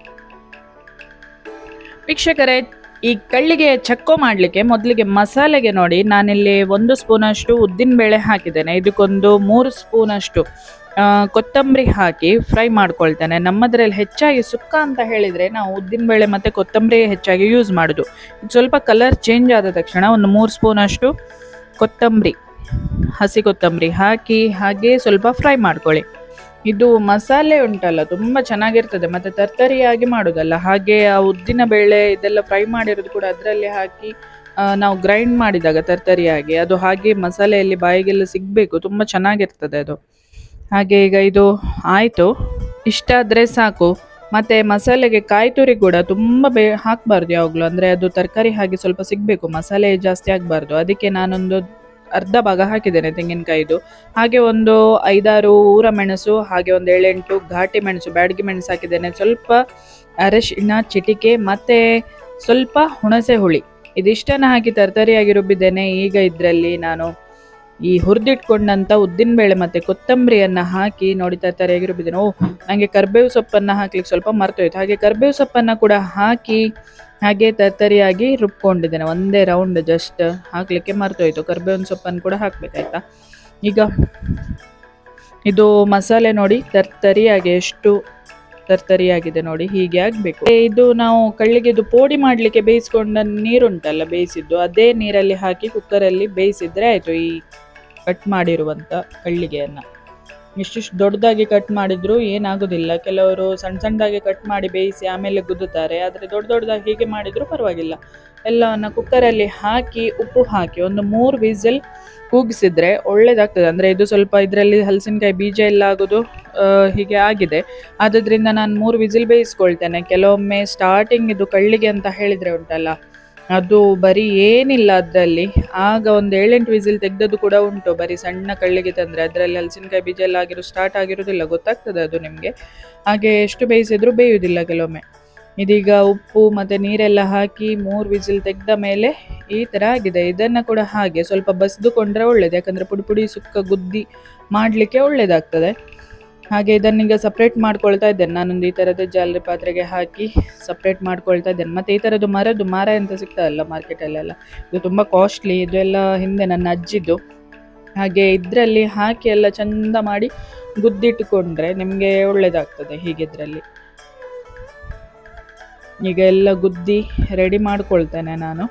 ವೀಕ್ಷಕರೇ ಈ ಕಳ್ಳಿಗೆ ಚಕ್ಕೋ ಮಾಡಲಿಕ್ಕೆ ಮೊದಲಿಗೆ ಮಸಾಲೆಗೆ ನೋಡಿ ನಾನಿಲ್ಲಿ ಒಂದು ಸ್ಪೂನಷ್ಟು ಉದ್ದಿನಬೇಳೆ ಹಾಕಿದ್ದೇನೆ ಇದಕ್ಕೊಂದು ಮೂರು ಸ್ಪೂನಷ್ಟು ಆ, ಕೊತ್ತಂಬರಿ ಹಾಕಿ ಫ್ರೈ ಮಾಡ್ಕೊಳ್ತೇನೆ ನಮ್ಮದ್ರಲ್ಲಿ ಹೆಚ್ಚಾಗಿ ಸುಕ್ಕ ಅಂತ ಹೇಳಿದರೆ ನಾವು ಉದ್ದಿನಬೇಳೆ ಮತ್ತು ಕೊತ್ತಂಬರಿ ಹೆಚ್ಚಾಗಿ ಯೂಸ್ ಮಾಡೋದು ಇದು ಸ್ವಲ್ಪ ಕಲರ್ ಚೇಂಜ್ ಆದ ತಕ್ಷಣ ಒಂದು ಮೂರು ಸ್ಪೂನಷ್ಟು ಕೊತ್ತಂಬರಿ ಹಸಿ ಕೊತ್ತಂಬರಿ ಹಾಕಿ ಹಾಗೆ ಸ್ವಲ್ಪ ಫ್ರೈ ಮಾಡ್ಕೊಳ್ಳಿ ಇದು ಮಸಾಲೆ ಉಂಟಲ್ಲ ತುಂಬ ಚೆನ್ನಾಗಿರ್ತದೆ ಮತ್ತೆ ತರ್ತರಿಯಾಗಿ ಮಾಡೋದಲ್ಲ ಹಾಗೆ ಆ ಉದ್ದಿನ ಬೇಳೆ ಇದೆಲ್ಲ ಫ್ರೈ ಮಾಡಿರೋದು ಕೂಡ ಅದರಲ್ಲಿ ಹಾಕಿ ಆ, ನಾವು ಗ್ರೈಂಡ್ ಮಾಡಿದಾಗ ತರ್ತರಿಯಾಗಿ ಅದು ಹಾಗೆ ಮಸಾಲೆಯಲ್ಲಿ ಬಾಯಿಗೆಲ್ಲ ಸಿಗಬೇಕು ತುಂಬ ಚೆನ್ನಾಗಿರ್ತದೆ ಅದು ಹಾಗೆ ಈಗ ಇದು ಆಯಿತು ಇಷ್ಟ ಆದರೆ ಸಾಕು ಮತ್ತು ಮಸಾಲೆಗೆ ಕಾಯಿ ತುರಿ ಕೂಡ ತುಂಬ ಬೇ ಹಾಕಬಾರ್ದು ಯಾವಾಗಲೂ ಅಂದರೆ ಅದು ತರಕಾರಿ ಹಾಗೆ ಸ್ವಲ್ಪ ಸಿಗಬೇಕು ಮಸಾಲೆ ಜಾಸ್ತಿ ಆಗಬಾರ್ದು ಅದಕ್ಕೆ ನಾನೊಂದು ಅರ್ಧ ಭಾಗ ಹಾಕಿದ್ದೇನೆ ತೆಂಗಿನಕಾಯಿದು ಹಾಗೆ ಒಂದು ಐದಾರು ಊರ ಮೆಣಸು ಹಾಗೆ ಒಂದು ಏಳೆಂಟು ಘಾಟಿ ಮೆಣಸು ಬ್ಯಾಡಗಿ ಮೆಣಸು ಹಾಕಿದ್ದೇನೆ ಸ್ವಲ್ಪ ಅರಶಿನ ಚಿಟಿಕೆ ಮತ್ತು ಸ್ವಲ್ಪ ಹುಣಸೆ ಹುಳಿ ಇದಿಷ್ಟನ್ನು ಹಾಕಿ ತರತರಿಯಾಗಿ ರುಬ್ಬಿದ್ದೇನೆ ಈಗ ಇದರಲ್ಲಿ ನಾನು ಈ ಹುರಿದಿಟ್ಕೊಂಡಂಥ ಉದ್ದಿನಬೇಳೆ ಮತ್ತು ಕೊತ್ತಂಬರಿಯನ್ನು ಹಾಕಿ ನೋಡಿ ತರತರಿಯಾಗಿ ರುಬ್ಬಿದ್ದೇನೆ ಓ ನನಗೆ ಕರ್ಬೇವು ಸೊಪ್ಪನ್ನು ಹಾಕ್ಲಿಕ್ಕೆ ಸ್ವಲ್ಪ ಮರ್ತೋಯ್ತು ಹಾಗೆ ಕರ್ಬೇವು ಸೊಪ್ಪನ್ನು ಕೂಡ ಹಾಕಿ ಹಾಗೆ ತರ್ತರಿಯಾಗಿ ರುಬ್ಕೊಂಡಿದ್ದೇನೆ ಒಂದೇ ರೌಂಡ್ ಜಸ್ಟ್ ಹಾಕಲಿಕ್ಕೆ ಮರ್ತೋಯ್ತು ಕರ್ಬೇವಿನ ಸೊಪ್ಪನ್ನು ಕೂಡ ಹಾಕ್ಬೇಕಾಯ್ತಾ ಈಗ ಇದು ಮಸಾಲೆ ನೋಡಿ ತರ್ತರಿಯಾಗಿ ಎಷ್ಟು ತರ್ತರಿಯಾಗಿದೆ ನೋಡಿ ಹೀಗೆ ಆಗಬೇಕು ಇದು ನಾವು ಕಳ್ಳಿಗೆ ಇದು ಪೋಡಿ ಮಾಡಲಿಕ್ಕೆ ಬೇಯಿಸ್ಕೊಂಡ ನೀರುಂಟಲ್ಲ ಬೇಯಿಸಿದ್ದು ಅದೇ ನೀರಲ್ಲಿ ಹಾಕಿ ಕುಕ್ಕರಲ್ಲಿ ಬೇಯಿಸಿದ್ರೆ ಆಯಿತು ಈ ಕಟ್ ಮಾಡಿರುವಂಥ ಕಳ್ಳಿಗೆಯನ್ನು ಇಷ್ಟಿಷ್ಟು ದೊಡ್ಡದಾಗಿ ಕಟ್ ಮಾಡಿದ್ರು ಏನಾಗೋದಿಲ್ಲ ಕೆಲವರು ಸಣ್ಣ ಸಣ್ಣದಾಗಿ ಕಟ್ ಮಾಡಿ ಬೇಯಿಸಿ ಆಮೇಲೆ ಗುದ್ದುತ್ತಾರೆ ಆದರೆ ದೊಡ್ಡ ದೊಡ್ಡದಾಗಿ ಹೀಗೆ ಮಾಡಿದ್ರು ಪರವಾಗಿಲ್ಲ ಎಲ್ಲವನ್ನು ಕುಕ್ಕರಲ್ಲಿ ಹಾಕಿ ಉಪ್ಪು ಹಾಕಿ ಒಂದು ಮೂರು ವಿಸಲ್ ಕೂಗಿಸಿದ್ರೆ ಒಳ್ಳೇದಾಗ್ತದೆ ಅಂದರೆ ಇದು ಸ್ವಲ್ಪ ಇದರಲ್ಲಿ ಹಲಸಿನಕಾಯಿ ಬೀಜ ಎಲ್ಲ ಆಗೋದು ಆ, ಹೀಗೆ ಆಗಿದೆ ಆದ್ರಿಂದ ನಾನು ಮೂರು ವಿಸಿಲ್ ಬೇಯಿಸ್ಕೊಳ್ತೇನೆ ಕೆಲವೊಮ್ಮೆ ಸ್ಟಾರ್ಟಿಂಗ್ ಇದು ಕಳ್ಳಿಗೆ ಅಂತ ಹೇಳಿದರೆ ಉಂಟಲ್ಲ ಅದು ಬರೀ ಏನಿಲ್ಲ ಅದರಲ್ಲಿ ಆಗ ಒಂದು ಏಳೆಂಟು ವಿಸಿಲ್ ತೆಗೆದದ್ದು ಕೂಡ ಉಂಟು ಬರೀ ಸಣ್ಣ ಕಳ್ಳಿಗೆ ತಂದರೆ ಅದರಲ್ಲಿ ಹಲಸಿನಕಾಯಿ ಬೀಜ ಎಲ್ಲ ಆಗಿರೋ ಸ್ಟಾರ್ಟ್ ಆಗಿರೋದಿಲ್ಲ ಗೊತ್ತಾಗ್ತದೆ ಅದು ನಿಮಗೆ ಹಾಗೆ ಎಷ್ಟು ಬೇಯಿಸಿದ್ರು ಬೇಯುವುದಿಲ್ಲ ಕೆಲವೊಮ್ಮೆ ಇದೀಗ ಉಪ್ಪು ಮತ್ತು ನೀರೆಲ್ಲ ಹಾಕಿ ಮೂರು ವಿಸಿಲ್ ತೆಗೆದ ಮೇಲೆ ಈ ಥರ ಆಗಿದೆ ಇದನ್ನು ಕೂಡ ಹಾಗೆ ಸ್ವಲ್ಪ ಬಸಿದುಕೊಂಡ್ರೆ ಒಳ್ಳೇದು ಯಾಕಂದರೆ ಪುಡಿ ಪುಡಿ ಸುಕ್ಕ ಗುದ್ದಿ ಮಾಡಲಿಕ್ಕೆ ಒಳ್ಳೇದಾಗ್ತದೆ ಹಾಗೆ ಇದನ್ನೀಗ ಸಪ್ರೇಟ್ ಮಾಡ್ಕೊಳ್ತಾ ಇದ್ದೇನೆ ನಾನೊಂದು ಈ ಥರದ ಜಾಲರಿ ಪಾತ್ರೆಗೆ ಹಾಕಿ ಸಪ್ರೇಟ್ ಮಾಡ್ಕೊಳ್ತಾ ಇದ್ದೇನೆ ಮತ್ತು ಈ ಥರದ್ದು ಮರದ್ದು ಮರ ಅಂತ ಸಿಗ್ತದಲ್ಲ ಮಾರ್ಕೆಟಲ್ಲೆಲ್ಲ ಇದು ತುಂಬ ಕಾಸ್ಟ್ಲಿ ಇದೆಲ್ಲ ಹಿಂದೆ ನನ್ನ ಅಜ್ಜಿದ್ದು ಹಾಗೆ ಇದರಲ್ಲಿ ಹಾಕಿ ಎಲ್ಲ ಚಂದ ಮಾಡಿ ಗುದ್ದಿಟ್ಟುಕೊಂಡ್ರೆ ನಿಮಗೆ ಒಳ್ಳೆಯದಾಗ್ತದೆ ಹೀಗಿದ್ರಲ್ಲಿ ಈಗ ಎಲ್ಲ ಗುದ್ದಿ ರೆಡಿ ಮಾಡ್ಕೊಳ್ತೇನೆ ನಾನು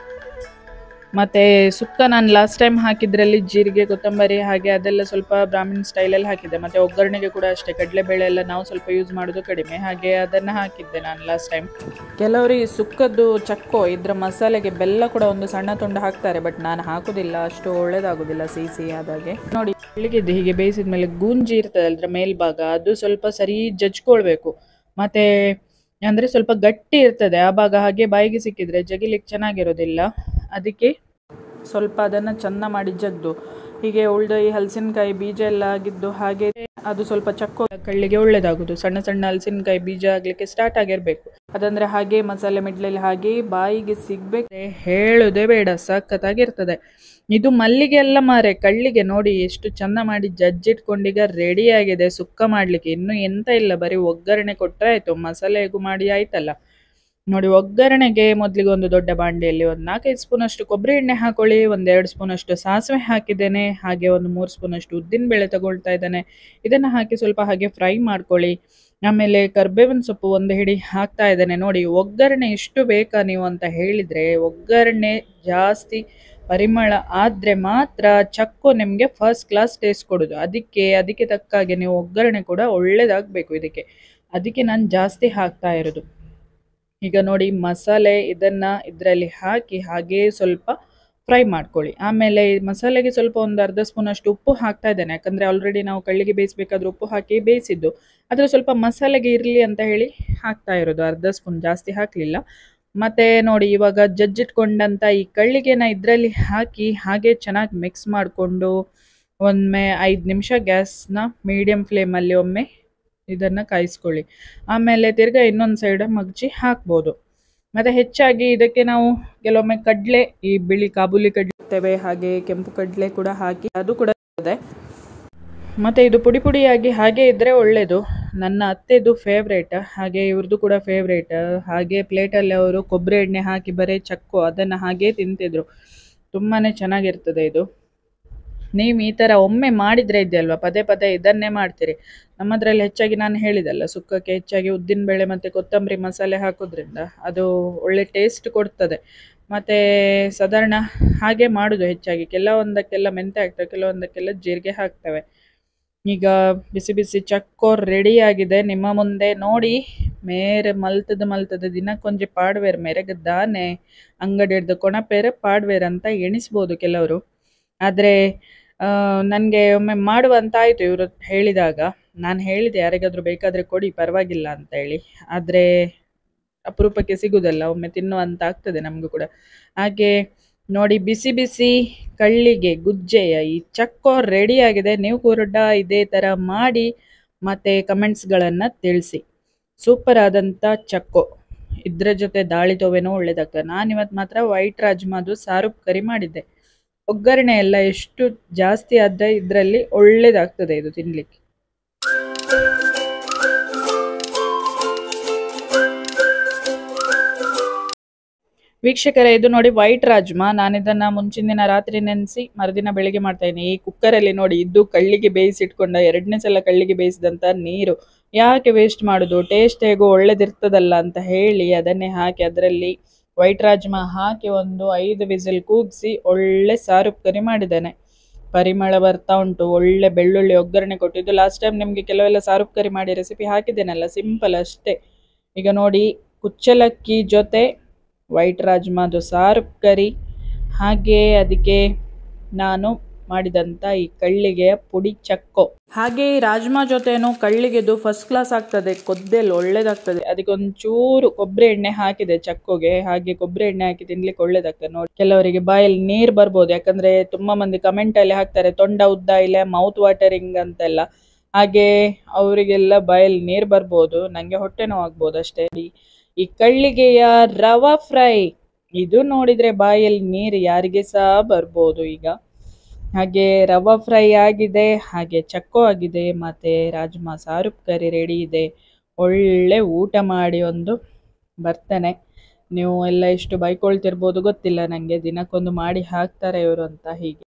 ಮತ್ತು ಸುಕ್ಕ ನಾನು ಲಾಸ್ಟ್ ಟೈಮ್ ಹಾಕಿದ್ರಲ್ಲಿ ಜೀರಿಗೆ ಕೊತ್ತಂಬರಿ ಹಾಗೆ ಅದೆಲ್ಲ ಸ್ವಲ್ಪ ಬ್ರಾಹ್ಮಿನ್ ಸ್ಟೈಲಲ್ಲಿ ಹಾಕಿದ್ದೆ ಮತ್ತು ಒಗ್ಗರಣೆಗೆ ಕೂಡ ಅಷ್ಟೇ ಕಡಲೆಬೇಳೆ ಎಲ್ಲ ನಾವು ಸ್ವಲ್ಪ ಯೂಸ್ ಮಾಡೋದು ಕಡಿಮೆ ಹಾಗೆ ಅದನ್ನು ಹಾಕಿದ್ದೆ ನಾನು ಲಾಸ್ಟ್ ಟೈಮ್ ಕೆಲವರಿಗೆ ಸುಕ್ಕದ್ದು ಚಕ್ಕೋ ಇದ್ರ ಮಸಾಲೆಗೆ ಬೆಲ್ಲ ಕೂಡ ಒಂದು ಸಣ್ಣ ತುಂಡು ಹಾಕ್ತಾರೆ ಬಟ್ ನಾನು ಹಾಕೋದಿಲ್ಲ ಅಷ್ಟು ಒಳ್ಳೇದಾಗೋದಿಲ್ಲ ಸಿಹಿ ಸಿಹಿ ಆದಾಗೆ ನೋಡಿ ಬೆಳಿಗ್ಗೆ ಹೀಗೆ ಬೇಯಿಸಿದ ಮೇಲೆ ಗೂಂಜಿ ಇರ್ತದೆ ಅದ್ರ ಮೇಲ್ಭಾಗ ಅದು ಸ್ವಲ್ಪ ಸರಿ ಜಜ್ಕೊಳ್ಬೇಕು ಮತ್ತು ಅಂದರೆ ಸ್ವಲ್ಪ ಗಟ್ಟಿ ಇರ್ತದೆ ಆ ಭಾಗ ಹಾಗೆ ಬಾಯಿಗೆ ಸಿಕ್ಕಿದ್ರೆ ಜಗಿಲಿಕ್ಕೆ ಚೆನ್ನಾಗಿರೋದಿಲ್ಲ ಅದಕ್ಕೆ ಸ್ವಲ್ಪ ಅದನ್ನು ಚೆಂದ ಮಾಡಿ ಜಗ್ದು ಹೀಗೆ ಉಳ್ದ ಈ ಹಲಸಿನಕಾಯಿ ಬೀಜ ಎಲ್ಲ ಆಗಿದ್ದು ಹಾಗೆ ಅದು ಸ್ವಲ್ಪ ಚಕ್ಕೋ ಕಳ್ಳಿಗೆ ಒಳ್ಳೇದಾಗೋದು ಸಣ್ಣ ಸಣ್ಣ ಹಲಸಿನಕಾಯಿ ಬೀಜ ಆಗಲಿಕ್ಕೆ ಸ್ಟಾರ್ಟ್ ಆಗಿರಬೇಕು ಅದಂದರೆ ಹಾಗೆ ಮಸಾಲೆ ಮಿಡ್ಲಲ್ಲಿ ಹಾಗೆ ಬಾಯಿಗೆ ಸಿಗ್ಬೇಕು ಹೇಳೋದೇ ಬೇಡ ಸಖತ್ತಾಗಿರ್ತದೆ ಇದು ಮಲ್ಲಿಗೆ ಎಲ್ಲ ಮಾರೆ ಕಳ್ಳಿಗೆ ನೋಡಿ ಎಷ್ಟು ಚಂದ ಮಾಡಿ ಜಜ್ಜಿಟ್ಕೊಂಡೀಗ ರೆಡಿ ಆಗಿದೆ ಸುಕ್ಕ ಮಾಡಲಿಕ್ಕೆ ಇನ್ನೂ ಎಂತ ಇಲ್ಲ ಬರೀ ಒಗ್ಗರಣೆ ಕೊಟ್ಟರೆ ಆಯಿತು ಮಸಾಲೆ ಹೇಗೂ ಮಾಡಿ ಆಯ್ತಲ್ಲ ನೋಡಿ ಒಗ್ಗರಣೆಗೆ ಮೊದಲಿಗೆ ಒಂದು ದೊಡ್ಡ ಬಾಂಡೆಯಲ್ಲಿ ಒಂದು ನಾಲ್ಕೈದು ಸ್ಪೂನಷ್ಟು ಕೊಬ್ಬರಿ ಎಣ್ಣೆ ಹಾಕೊಳ್ಳಿ ಒಂದೆರಡು ಸ್ಪೂನಷ್ಟು ಸಾಸಿವೆ ಹಾಕಿದ್ದೇನೆ ಹಾಗೆ ಒಂದು ಮೂರು ಸ್ಪೂನಷ್ಟು ಉದ್ದಿನ ಬೇಳೆ ತಗೊಳ್ತಾ ಇದ್ದೇನೆ ಇದನ್ನು ಹಾಕಿ ಸ್ವಲ್ಪ ಹಾಗೆ ಫ್ರೈ ಮಾಡ್ಕೊಳ್ಳಿ ಆಮೇಲೆ ಕರ್ಬೇವಿನ ಸೊಪ್ಪು ಒಂದು ಹಿಡಿ ಹಾಕ್ತಾ ಇದ್ದೇನೆ ನೋಡಿ ಒಗ್ಗರಣೆ ಎಷ್ಟು ಬೇಕಾ ನೀವು ಅಂತ ಹೇಳಿದರೆ ಒಗ್ಗರಣೆ ಜಾಸ್ತಿ ಪರಿಮಳ ಆದರೆ ಮಾತ್ರ ಚಕ್ಕು ನಿಮಗೆ ಫಸ್ಟ್ ಕ್ಲಾಸ್ ಟೇಸ್ಟ್ ಕೊಡೋದು ಅದಕ್ಕೆ ಅದಕ್ಕೆ ತಕ್ಕ ಹಾಗೆ ನೀವು ಒಗ್ಗರಣೆ ಕೂಡ ಒಳ್ಳೇದಾಗಬೇಕು ಇದಕ್ಕೆ ಅದಕ್ಕೆ ನಾನು ಜಾಸ್ತಿ ಹಾಕ್ತಾ ಇರೋದು ಈಗ ನೋಡಿ ಮಸಾಲೆ ಇದನ್ನು ಇದರಲ್ಲಿ ಹಾಕಿ ಹಾಗೇ ಸ್ವಲ್ಪ ಫ್ರೈ ಮಾಡ್ಕೊಳ್ಳಿ ಆಮೇಲೆ ಈ ಮಸಾಲೆಗೆ ಸ್ವಲ್ಪ ಒಂದು ಅರ್ಧ ಸ್ಪೂನಷ್ಟು ಉಪ್ಪು ಹಾಕ್ತಾ ಇದ್ದೇನೆ ಯಾಕಂದರೆ ಆಲ್ರೆಡಿ ನಾವು ಕಳ್ಳಿಗೆ ಬೇಯಿಸಬೇಕಾದ್ರೆ ಉಪ್ಪು ಹಾಕಿ ಬೇಯಿಸಿದ್ದು ಆದರೆ ಸ್ವಲ್ಪ ಮಸಾಲೆಗೆ ಇರಲಿ ಅಂತ ಹೇಳಿ ಹಾಕ್ತಾ ಇರೋದು ಅರ್ಧ ಸ್ಪೂನ್ ಜಾಸ್ತಿ ಹಾಕಲಿಲ್ಲ ಮತ್ತು ನೋಡಿ ಇವಾಗ ಜಜ್ಜಿಟ್ಕೊಂಡಂಥ ಈ ಕಳ್ಳಿಗೆನ ಇದರಲ್ಲಿ ಹಾಕಿ ಹಾಗೆ ಚೆನ್ನಾಗಿ ಮಿಕ್ಸ್ ಮಾಡಿಕೊಂಡು ಒಮ್ಮೆ ಐದು ನಿಮಿಷ ಗ್ಯಾಸ್ನ ಮೀಡಿಯಮ್ ಫ್ಲೇಮಲ್ಲಿ ಒಮ್ಮೆ ಇದನ್ನು ಕಾಯಿಸ್ಕೊಳ್ಳಿ ಆಮೇಲೆ ತಿರ್ಗಾ ಇನ್ನೊಂದು ಸೈಡ್ ಮಗ್ಚಿ ಹಾಕ್ಬೋದು ಮತ್ತು ಹೆಚ್ಚಾಗಿ ಇದಕ್ಕೆ ನಾವು ಕೆಲವೊಮ್ಮೆ ಕಡಲೆ ಈ ಬಿಳಿ ಕಾಬೂಲಿ ಕಡಲೆ ಇರ್ತೇವೆ ಹಾಗೆ ಕೆಂಪು ಕಡಲೆ ಕೂಡ ಹಾಕಿ ಅದು ಕೂಡ ಇರ್ತದೆ ಮತ್ತು ಇದು ಪುಡಿ ಪುಡಿಯಾಗಿ ಹಾಗೆ ಇದ್ದರೆ ಒಳ್ಳೆಯದು ನನ್ನ ಅತ್ತೆದು ಫೇವ್ರೇಟ್ ಹಾಗೆ ಇವ್ರದ್ದು ಕೂಡ ಫೇವ್ರೇಟ್ ಹಾಗೆ ಪ್ಲೇಟಲ್ಲಿ ಅವರು ಕೊಬ್ಬರಿ ಎಣ್ಣೆ ಹಾಕಿ ಬರೀ ಚಕ್ಕು ಅದನ್ನು ಹಾಗೇ ತಿಂತಿದ್ರು ತುಂಬಾ ಚೆನ್ನಾಗಿರ್ತದೆ ಇದು ನೀವು ಈ ಥರ ಒಮ್ಮೆ ಮಾಡಿದರೆ ಇದೆಯಲ್ವಾ ಪದೇ ಪದೇ ಇದನ್ನೇ ಮಾಡ್ತೀರಿ ನಮ್ಮದ್ರಲ್ಲಿ ಹೆಚ್ಚಾಗಿ ನಾನು ಹೇಳಿದಲ್ಲ ಸುಕ್ಕಕ್ಕೆ ಹೆಚ್ಚಾಗಿ ಉದ್ದಿನಬೇಳೆ ಮತ್ತು ಕೊತ್ತಂಬರಿ ಮಸಾಲೆ ಹಾಕೋದ್ರಿಂದ ಅದು ಒಳ್ಳೆ ಟೇಸ್ಟ್ ಕೊಡ್ತದೆ ಮತ್ತು ಸಾಧಾರಣ ಹಾಗೆ ಮಾಡೋದು ಹೆಚ್ಚಾಗಿ ಕೆಲವೊಂದಕ್ಕೆಲ್ಲ ಮೆಂತೆ ಹಾಕ್ತವೆ ಕೆಲವೊಂದಕ್ಕೆಲ್ಲ ಜೀರಿಗೆ ಹಾಕ್ತವೆ ಈಗ ಬಿಸಿ ಬಿಸಿ ಚಕ್ಕೋರ್ ರೆಡಿ ಆಗಿದೆ ನಿಮ್ಮ ಮುಂದೆ ನೋಡಿ ಮೇರೆ ಮಲ್ತದ ಮಲ್ತದ ದಿನಕ್ಕೊಂಜಿ ಪಾಡ್ವೇರ್ ಮೆರೆಗದ್ದಾನೆ ಅಂಗಡಿ ಹಿಡ್ದು ಕೊಣಪೇರೆ ಪಾಡ್ವೇರ್ ಅಂತ ಎಣಿಸ್ಬೋದು ಕೆಲವರು ಆದರೆ ನನಗೆ ಒಮ್ಮೆ ಮಾಡುವ ಅಂತ ಆಯಿತು ಇವರು ಹೇಳಿದಾಗ ನಾನು ಹೇಳಿದೆ ಯಾರಿಗಾದ್ರೂ ಬೇಕಾದರೆ ಕೊಡಿ ಪರವಾಗಿಲ್ಲ ಅಂತ ಹೇಳಿ ಆದರೆ ಅಪರೂಪಕ್ಕೆ ಸಿಗುವುದಲ್ಲ ಒಮ್ಮೆ ತಿನ್ನುವಂತ ಆಗ್ತದೆ ನಮಗೂ ಕೂಡ ಹಾಗೆ ನೋಡಿ ಬಿಸಿ ಬಿಸಿ ಕಳ್ಳಿಗೆ ಗುಜ್ಜೆಯ ಈ ಚಕ್ಕೋ ರೆಡಿ ಆಗಿದೆ ನೀವು ಕೂಡ ಇದೇ ಥರ ಮಾಡಿ ಮತ್ತು ಕಮೆಂಟ್ಸ್ಗಳನ್ನು ತಿಳಿಸಿ ಸೂಪರ್ ಆದಂಥ ಚಕ್ಕೋ ಇದ್ರ ಜೊತೆ ದಾಳಿ ತೊವೆನೂ ಒಳ್ಳೇದಾಗ್ತದೆ ನಾನು ಇವತ್ತು ಮಾತ್ರ ವೈಟ್ ರಾಜ್ಮಾದು ಸಾರು ಕರಿ ಮಾಡಿದ್ದೆ ಒಗ್ಗರಣೆ ಎಲ್ಲ ಎಷ್ಟು ಜಾಸ್ತಿ ಆದರೆ ಇದರಲ್ಲಿ ಒಳ್ಳೇದಾಗ್ತದೆ ಇದು ತಿನ್ನಲಿಕ್ಕೆ ವೀಕ್ಷಕರೇ ಇದು ನೋಡಿ ವೈಟ್ ರಾಜ್ಮಾ ನಾನು ಇದನ್ನ ಮುಂಚಿನ ದಿನ ರಾತ್ರಿ ನೆನೆಸಿ ಮರುದಿನ ಬೆಳಿಗ್ಗೆ ಮಾಡ್ತಾ ಇದ್ದೀನಿ ಈ ಕುಕ್ಕರಲ್ಲಿ ನೋಡಿ ಇದು ಕಳ್ಳಿಗೆ ಬೇಯಿಸಿಟ್ಕೊಂಡ ಎರಡನೇ ಸಲ ಕಳ್ಳಿಗೆ ಬೇಯಿಸಿದಂತ ನೀರು ಯಾಕೆ ವೇಸ್ಟ್ ಮಾಡೋದು ಟೇಸ್ಟ್ ಹೇಗೋ ಒಳ್ಳೇದಿರ್ತದಲ್ಲ ಅಂತ ಹೇಳಿ ಅದನ್ನೇ ಹಾಕಿ ಅದರಲ್ಲಿ ವೈಟ್ ರಾಜ್ಮಾ ಹಾಕಿ ಒಂದು ಐದು ವಿಸಿಲ್ ಕೂಗಿಸಿ ಒಳ್ಳೆ ಸಾರು ಕರಿ ಮಾಡಿದ್ದಾನೆ ಪರಿಮಳ ಬರ್ತಾ ಉಂಟು ಒಳ್ಳೆ ಬೆಳ್ಳುಳ್ಳಿ ಒಗ್ಗರಣೆ ಕೊಟ್ಟಿದ್ದು ಲಾಸ್ಟ್ ಟೈಮ್ ನಿಮಗೆ ಕೆಲವೆಲ್ಲ ಸಾರು ಕರಿ ಮಾಡಿ ರೆಸಿಪಿ ಹಾಕಿದ್ದೇನಲ್ಲ ಸಿಂಪಲ್ ಅಷ್ಟೇ ಈಗ ನೋಡಿ ಕುಚ್ಚಲಕ್ಕಿ ಜೊತೆ ವೈಟ್ ರಾಜ್ಮಾದು ಸಾರು ಕರಿ ಹಾಗೆ ಅದಕ್ಕೆ ನಾನು ಮಾಡಿದಂಥ ಈ ಕಳ್ಳಿಗೆಯ ಪುಡಿ ಚಕ್ಕೋ ಹಾಗೆ ಈ ರಾಜ್ಮಾ ಜೊತೆನೂ ಕಳ್ಳಿಗೆದು ಫಸ್ಟ್ ಕ್ಲಾಸ್ ಆಗ್ತದೆ ಕೊದ್ದೆಲ್ಲ ಒಳ್ಳೇದಾಗ್ತದೆ ಅದಕ್ಕೆ ಒಂಚೂರು ಕೊಬ್ಬರಿ ಎಣ್ಣೆ ಹಾಕಿದೆ ಚಕ್ಕೋಗೆ ಹಾಗೆ ಕೊಬ್ಬರಿ ಎಣ್ಣೆ ಹಾಕಿ ತಿನ್ಲಿಕ್ಕೆ ಒಳ್ಳೇದಾಗ್ತದೆ ನೋಡಿ ಕೆಲವರಿಗೆ ಬಾಯಲ್ಲಿ ನೀರು ಬರ್ಬೋದು ಯಾಕಂದ್ರೆ ತುಂಬಾ ಮಂದಿ ಕಮೆಂಟ್ ಅಲ್ಲಿ ಹಾಕ್ತಾರೆ ತೊಂಡ ಉದ್ದ ಇಲ್ಲ ಮೌತ್ ವಾಟರಿಂಗ್ ಅಂತೆಲ್ಲ ಹಾಗೆ ಅವರಿಗೆಲ್ಲ ಬಾಯಲ್ಲಿ ನೀರು ಬರ್ಬೋದು ನಂಗೆ ಹೊಟ್ಟೆ ನೋವಾಗ್ಬೋದು ಅಷ್ಟೇ ಈ ಕಳ್ಳಿಗೆಯ ರವಾ ಫ್ರೈ ಇದು ನೋಡಿದ್ರೆ ಬಾಯಲ್ಲಿ ನೀರು ಯಾರಿಗೆ ಸಹ ಬರ್ಬೋದು ಈಗ ಹಾಗೆ ರವಾ ಫ್ರೈ ಆಗಿದೆ ಹಾಗೆ ಚಕ್ಕೋ ಆಗಿದೆ ಮತ್ತೆ ರಾಜ್ಮಾ ಸಾರು ಕರಿ ರೆಡಿ ಇದೆ ಒಳ್ಳೆ ಊಟ ಮಾಡಿ ಒಂದು ಬರ್ತೇನೆ ನೀವು ಎಲ್ಲ ಎಷ್ಟು ಬೈಕೊಳ್ತಿರ್ಬೋದು ಗೊತ್ತಿಲ್ಲ ನನಗೆ ದಿನಕ್ಕೊಂದು ಮಾಡಿ ಹಾಕ್ತಾರೆ ಇವರು ಅಂತ ಹೀಗೆ